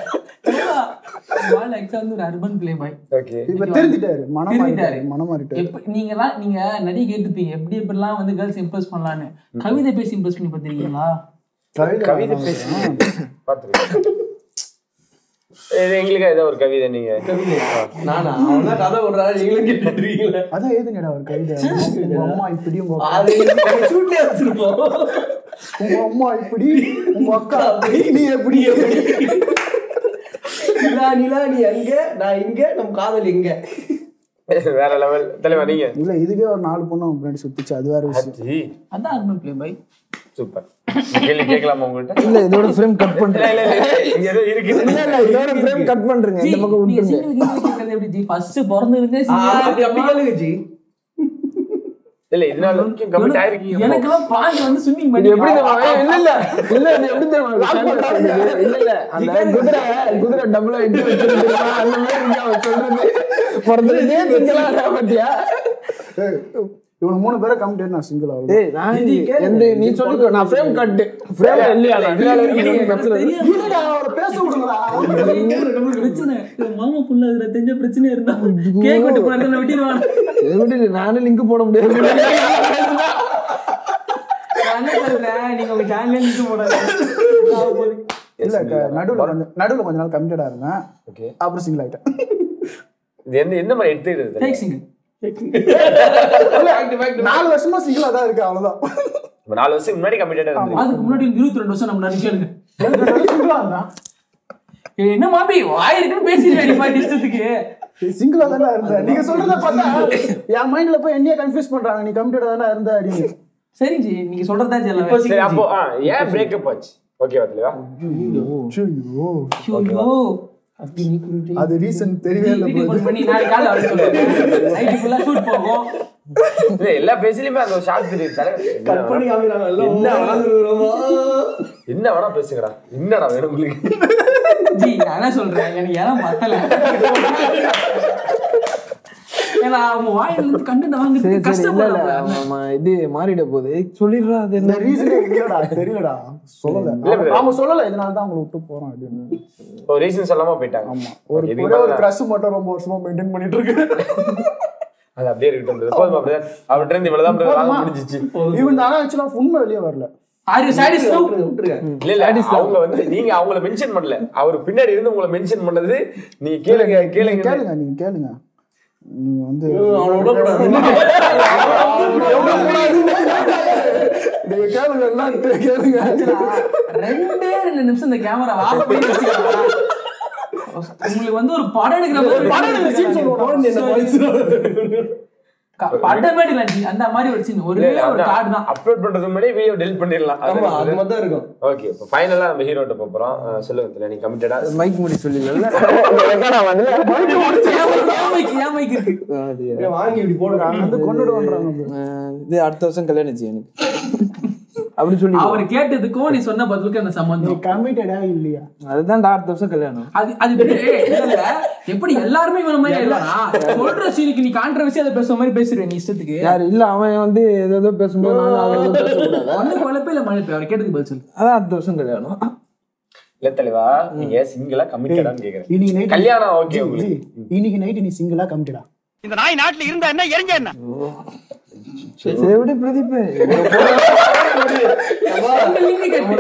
Speaker 2: வாழ் actually வந்து ஒரு அர்பன் பிளே பாய்
Speaker 7: ஓகே
Speaker 3: இப்ப தெரிஞ்சிட்டாரு மனம்
Speaker 2: திருந்திட்டாரு.
Speaker 3: மாறிட்டாரு மனம் மாறிட்டாரு
Speaker 2: எப்ப நீங்கலாம் நீங்க நிறைய கேட்டுப்பீங்க எப்படி எப்படிலாம் வந்து கேர்ள்ஸ் இம்ப்ரெஸ் பண்ணலான்னு கவிதை பேசி இம்ப்ரெஸ் பண்ணி பார்த்திருக்கீங்களா
Speaker 3: கவிதை
Speaker 7: கவிதை பேசி பாத்துருக்கேன் இது எங்களுக்கு ஏதோ ஒரு கவிதை நீங்க
Speaker 8: நானா அவன் தான் கதை விடுறாரு நீங்களும் கேட்டுட்டு இருக்கீங்களா
Speaker 3: அதான் ஏதுங்கடா ஒரு கவிதை உங்க அம்மா இப்படி உங்க அக்கா-
Speaker 8: அது ஷூட்லயே வச்சிருப்போம்
Speaker 3: உங்க அம்மா இப்படி உங்க அக்கா அப்படி நீ எப்படி
Speaker 8: நிலா நிலா நீ அங்க நான் இங்க நம்ம காதல் இங்க
Speaker 7: வேற லெவல் தலைவா நீங்க
Speaker 3: இல்ல இதுக்கே ஒரு நாலு பொண்ணு அவன் பின்னாடி சுத்திச்சு அது வேற விஷயம்
Speaker 7: ஜி
Speaker 2: அதான் அர்பன் பிளே பாய்
Speaker 7: சூப்பர் கேள்வி கேட்கலாமா உங்கள்கிட்ட
Speaker 5: இல்ல இதோட ஃப்ரேம் கட் பண்றேன்
Speaker 7: இல்ல இல்ல இல்ல இங்க ஏதோ இருக்கு
Speaker 5: இல்ல இல்ல இதோட ஃப்ரேம் கட் பண்றேங்க இந்த பக்கம்
Speaker 2: நீங்க
Speaker 5: விட்டுருங்க
Speaker 2: single கீழே கேட்கறது எப்படி ஜி ஃபர்ஸ்ட் பிறந்திருந்தே
Speaker 8: ஆ, அப்படி அப்படி கேளுங்க ஜி
Speaker 7: இல்ல இதனால வரைக்கும் கமிட் ஆயிருக்கீங்க
Speaker 2: எனக்கெல்லாம் பாஞ்சு வந்து ஸ்விம்மிங்
Speaker 5: இது
Speaker 2: பண்ணி
Speaker 5: எப்படி தெரியுமா? ஏய், இல்ல இல்ல இல்ல இது எப்படி தெரியுமா இருக்கு? சொல்றது. இல்ல இல்ல அந்த குதிரை குதிரை டபுளா இட்டு வச்சிருக்கா அந்த மாதிரி இருக்கு அவன் சொல்றது பிறந்ததே சிங்களா பாத்தியா
Speaker 3: ஏய், இவனு மூணு பேரை கம்மிட்டு நான் சிங்கிள் ஆகும்
Speaker 5: ஏய் நான் எந்த நீ சொல்லிக்கோ நான் ஃப்ரேம் கட் ஃப்ரேம் இல்லையா இதனால வரைக்கும் எனக்கு பிரச்சனை இல்லை.
Speaker 3: அவரை பேச விடுங்களா
Speaker 2: பிரச்சனை என் மாமா புள்ள அதுல தெரிஞ்ச பிரச்சனை இருந்தா கேக் விட்டு போறாங்க விட்டிடுவாங்க
Speaker 5: சரி, விடு, நானும் லிங்க் போட முடியாது
Speaker 2: நான் என்ன சொல்றேன் நீங்க உங்க சேனல்ல இருந்து போடாது
Speaker 3: இல்ல க- நடுவுல கொஞ்சம் நடுவுல கொஞ்ச நாள் கமிட்டடா இருந்தேன்
Speaker 7: ஓகே
Speaker 3: அப்புறம் சிங்கிள் ஆயிட்டேன்
Speaker 7: இது எந்த எந்த மாதிரி எடுத்துக்கிறது
Speaker 2: ஃபேக் சிங்கிள்
Speaker 3: நாலு வருஷமா சிங்கிளா தான் இருக்கு அவ்வளவுதான்
Speaker 7: இப்ப நாலு வருஷம் முன்னாடி கமிட்டடா இருந்து
Speaker 2: அதுக்கு முன்னாடி இருபத்தி ரெண்டு வருஷம் நம்ம நிறைய கேளுங்க
Speaker 3: சிங்கிளா இருந்தான்
Speaker 2: ஏய், என்ன மாப்பி வாய் இருக்குன்னு பேசிடுவேன் நீ மாதிரி இஷ்டத்துக்கு
Speaker 3: சிங்கிளா தானே இருந்தேன் நீங்க சொல்றத பார்த்தா என் மைண்ட்ல போய் என்னைய கன்ஃபியூஸ் பண்றாங்க நீ கமிட்டடா தானே இருந்த அப்படின்னு
Speaker 2: சரி ஜி நீங்க சொல்றதா ஜெல்லாம்
Speaker 7: சரி அப்போ ஆ, ஏன் பிரேக்கப் ஆச்சு ஓகேவா தெளிவா
Speaker 3: ஐயோ,
Speaker 2: ஐயோ
Speaker 3: அது ரீசன் தெரியவே இல்லை
Speaker 2: வீட்டுக்கு ஃபோன் பண்ணி நாளைக்கு காலைல வர சொல்லுங்க நைட்டு ஃபுல்லா ஷூட் போகும்
Speaker 7: இல்ல எல்லா பேசிலுமே அந்த ஒரு ஷாக் தெரியுது தலைவர். என்ன
Speaker 8: கட் பண்ணி
Speaker 7: வேணா-
Speaker 8: காமிக்கிறாங்க
Speaker 7: என்ன வேணா-
Speaker 8: எல்லாம்
Speaker 7: என்ன வேணா பேசுங்கடா என்னடா வேணும் உங்களுக்கு
Speaker 2: ஜி நான் என்ன சொல்றேன் எனக்கு இடம் பத்தல ஏன்னா அவங்க வாயில இருந்து கண்டு
Speaker 5: சரி
Speaker 2: வாங்குறது
Speaker 5: சரி இல்ல இல்ல
Speaker 2: கஷ்டப்படுறாங்க
Speaker 5: அவன் அவன் இது மாறிட போகுது சொல்லிடுறா அது
Speaker 3: இந்த
Speaker 5: என்ன
Speaker 3: ரீசனே இல்லடா தெரியலடா சொல்லல
Speaker 7: இல்ல, இல்ல.
Speaker 3: அவங்க சொல்லல இதனால தான் அவங்களை விட்டு போறோம் அப்படின்னு
Speaker 7: ஒரு ரீசன் சொல்லாம போயிட்டாங்க
Speaker 3: ஆமா ஒரு
Speaker 7: இதுக்கு
Speaker 3: ஒரே ஒரு
Speaker 7: மேல
Speaker 3: கிரஷ் மட்டும் ரொம்ப வருஷமா மெயின்டைன் பண்ணிட்டு இருக்கு
Speaker 7: அது அப்படியே இருக்கட்டும் brother. போதுமா brother? அவர்கிட்ட இருந்து இவ்வளவுதான் brother வாங்க முடிஞ்சிச்சு
Speaker 3: இவன் ஆனா ஆக்சுவலா உண்மை வெளியே வரல
Speaker 2: ஆர் யூ சாட்டிஸ்ஃபை
Speaker 7: இல்ல இல்ல அவங்க வந்து நீங்க அவங்கள மென்ஷன் பண்ணல அவர் பின்னாடி இருந்து உங்களை மென்ஷன் பண்ணது நீங்க கேளுங்க
Speaker 3: நீங்க
Speaker 7: கேளுங்க
Speaker 3: கேளுங்க நீங்க கேளுங்க நீங்க வந்து
Speaker 5: நீங்க கேளுங்க என்ன கேளுங்க
Speaker 2: ரெண்டே ரெண்டு நிமிஷம் இந்த கேமரா ஆஃப் பண்ணி வச்சுக்கலாம் உங்களுக்கு வந்து ஒரு படம் எடுக்கிற மாதிரி படம் எடுக்கிற சீன் சொல்லுவோம் படமே எடுக்கலாம் ஜி. அந்த மாதிரி ஒரு சீன் ஒரே ஒரு கார்டு தான்
Speaker 7: அப்லோட் பண்றதுக்கு முன்னாடி வீடியோ டெலிட் பண்ணிடலாம்
Speaker 8: ஆமா அது மாதிரி தான் இருக்கும்
Speaker 7: ஓகே இப்போ ஃபைனலா நம்ம ஹீரோட்ட போறோம் அஹ் சொல்லுங்க தெரியல நீ கமிட்டடா
Speaker 5: மைக் முடி சொல்லிடல
Speaker 2: ஏன் mic- ஏன் mic இருக்கு
Speaker 8: ஏன் வாங்கி இப்படி போடுறாங்க
Speaker 3: வந்து கொண்டுடுவோன்றாங்க bro.
Speaker 5: இது அடுத்த வருஷம் கல்யாணம் செய்யும் எனக்கு அப்படி சொல்லி
Speaker 2: அவர் கேட்டதுக்கும் நீ சொன்ன பதிலுக்கு அந்த
Speaker 3: நீ
Speaker 2: சம்பந்தம்
Speaker 3: கமிட்டடா இல்லையா
Speaker 5: அதுதான் அடுத்த வருஷம் கல்யாணம்
Speaker 2: அது அது எப்படி- ஏய், இல்ல, இல்ல. எப்படி எல்லாருமே இவன மாதிரி இல்லனா சொல்ற சீனுக்கு நீ கான்ட்ரவர்சி அதை பேசுற மாதிரி பேசுற நீ இஷ்டத்துக்கு
Speaker 5: யாரு இல்ல அவன் வந்து ஏதோ ஏதோ பேசும்போது நானும் அதை ஏதோ பேசக்கூடாது
Speaker 2: ஒண்ணு குழப்பம் இல்ல மழை அவர் கேட்டதுக்கு பதில் சொல்லு
Speaker 5: அதான் அடுத்த வருஷம் கல்யாணம்
Speaker 7: இல்ல தலைவா நீங்க சிங்கிளா கமிட்டடான்னு கேக்குறேன்
Speaker 3: இன்னைக்கு நைட்
Speaker 7: கல்யாணம் ஓகே உங்களுக்கு
Speaker 3: இன்னைக்கு நைட் நீ சிங்கிளா கமிட்டடா
Speaker 6: இந்த நாய் நாட்டுல இருந்தா என்ன எரிஞ்ச என்ன
Speaker 5: சரி எப்படி பிரதீப்
Speaker 2: ரெண்டு link கட்டு.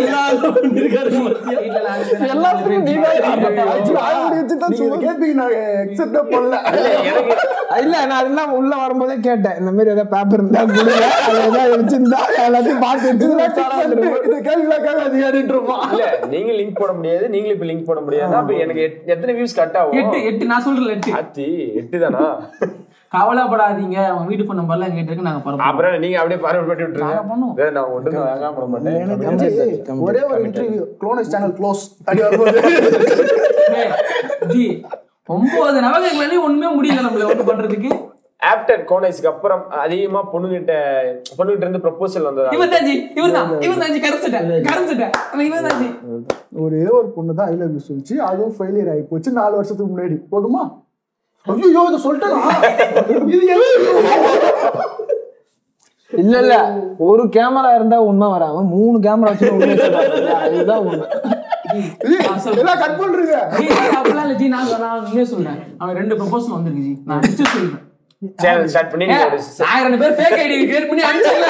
Speaker 5: எல்லாத்துக்கும் நீ
Speaker 3: நீங்க கேப்பீங்க நான் எக்ஸெப்டே பண்ணல
Speaker 5: இல்ல நான் அதெல்லாம் உள்ள வரும்போதே கேட்டேன் இந்த மாதிரி ஏதாவது பேப்பர் இருந்தா கொடுங்க அது ஏதாவது வச்சிருந்தா எல்லாத்தையும் பார்த்து வச்சு
Speaker 3: இந்த கேள்விலாம் கேட்காதீங்க அப்படின்றமா
Speaker 7: இல்ல நீங்க லிங்க் போட முடியாது நீங்களும் இப்ப லிங்க் போட முடியாது அப்ப எனக்கு எத்- எத்தனை வியூஸ் கட் ஆகும்
Speaker 2: எட்டு எட்டு நான் சொல்றேன் எட்டு
Speaker 7: ஆத்தி எட்டு தானா
Speaker 2: கவலைப்படாதீங்க அவங்க வீட்டு போன் நம்பர்லாம் எங்க இருக்கு நாங்க பரப்போம்
Speaker 7: அப்புறம் நீங்க அப்படியே ஃபார்வர்ட் பண்ணி
Speaker 2: நாங்க
Speaker 7: விட்டுருங்க
Speaker 2: பண்ணுவோம்.
Speaker 7: வேற நான் ஒன்று வாங்காம போட மாட்டேன்
Speaker 3: எனக்கு தெரிஞ்சு ஒரே ஒரு இன்டர்வியூ க்ளோனஸ் சேனல் க்ளோஸ் அப்படி வரும்போது
Speaker 2: ஏய், ஜி ஒன்பது நவகங்களாலே ஒண்ணுமே முடியல நம்மள ஒண்ணு பண்றதுக்கு
Speaker 7: ஆப்டர் கோனைஸ்க்கு அப்புறம் அதிகமா பொண்ணுகிட்ட பொண்ணுகிட்ட இருந்து ப்ரொபோசல் வந்ததா
Speaker 2: இவன் தான் ஜி இவர் தான் இவன் தான் ஜி கரைச்சிட்டேன் கரைச்சிட்டேன் அவன் இவன் தான் ஜி
Speaker 3: ஒரே ஒரு பொண்ணு தான் ஐ லவ் யூ சொல்லிச்சு அதுவும் ஃபெயிலியர் ஆகி போச்சு நாலு வருஷத்துக்கு முன்னாடி போதுமா ஐயோ இதை சொல்லிட்டேனா இது
Speaker 5: இல்ல இல்ல ஒரு கேமரா இருந்தா உண்மை வராம மூணு கேமரா வச்சு உண்மை சொல்றாங்க. அதுதான் உண்மை
Speaker 3: எல்லாம் கட் பண்றீங்க
Speaker 2: ஜி அப்படிலாம் இல்ல ஜி நான் நான் உண்மையே சொல்றேன் அவன் ரெண்டு ப்ரொபோசல் வந்திருக்கு ஜி நான் நிச்சயம் சொல்றேன்
Speaker 7: சேனல் ஸ்டார்ட் பண்ணி நீங்க ஒரு
Speaker 2: ஏய், ஆயிரம் ரெண்டு பேர் ஃபேக் ஐடி கிரியேட் பண்ணி அனுப்பிச்சல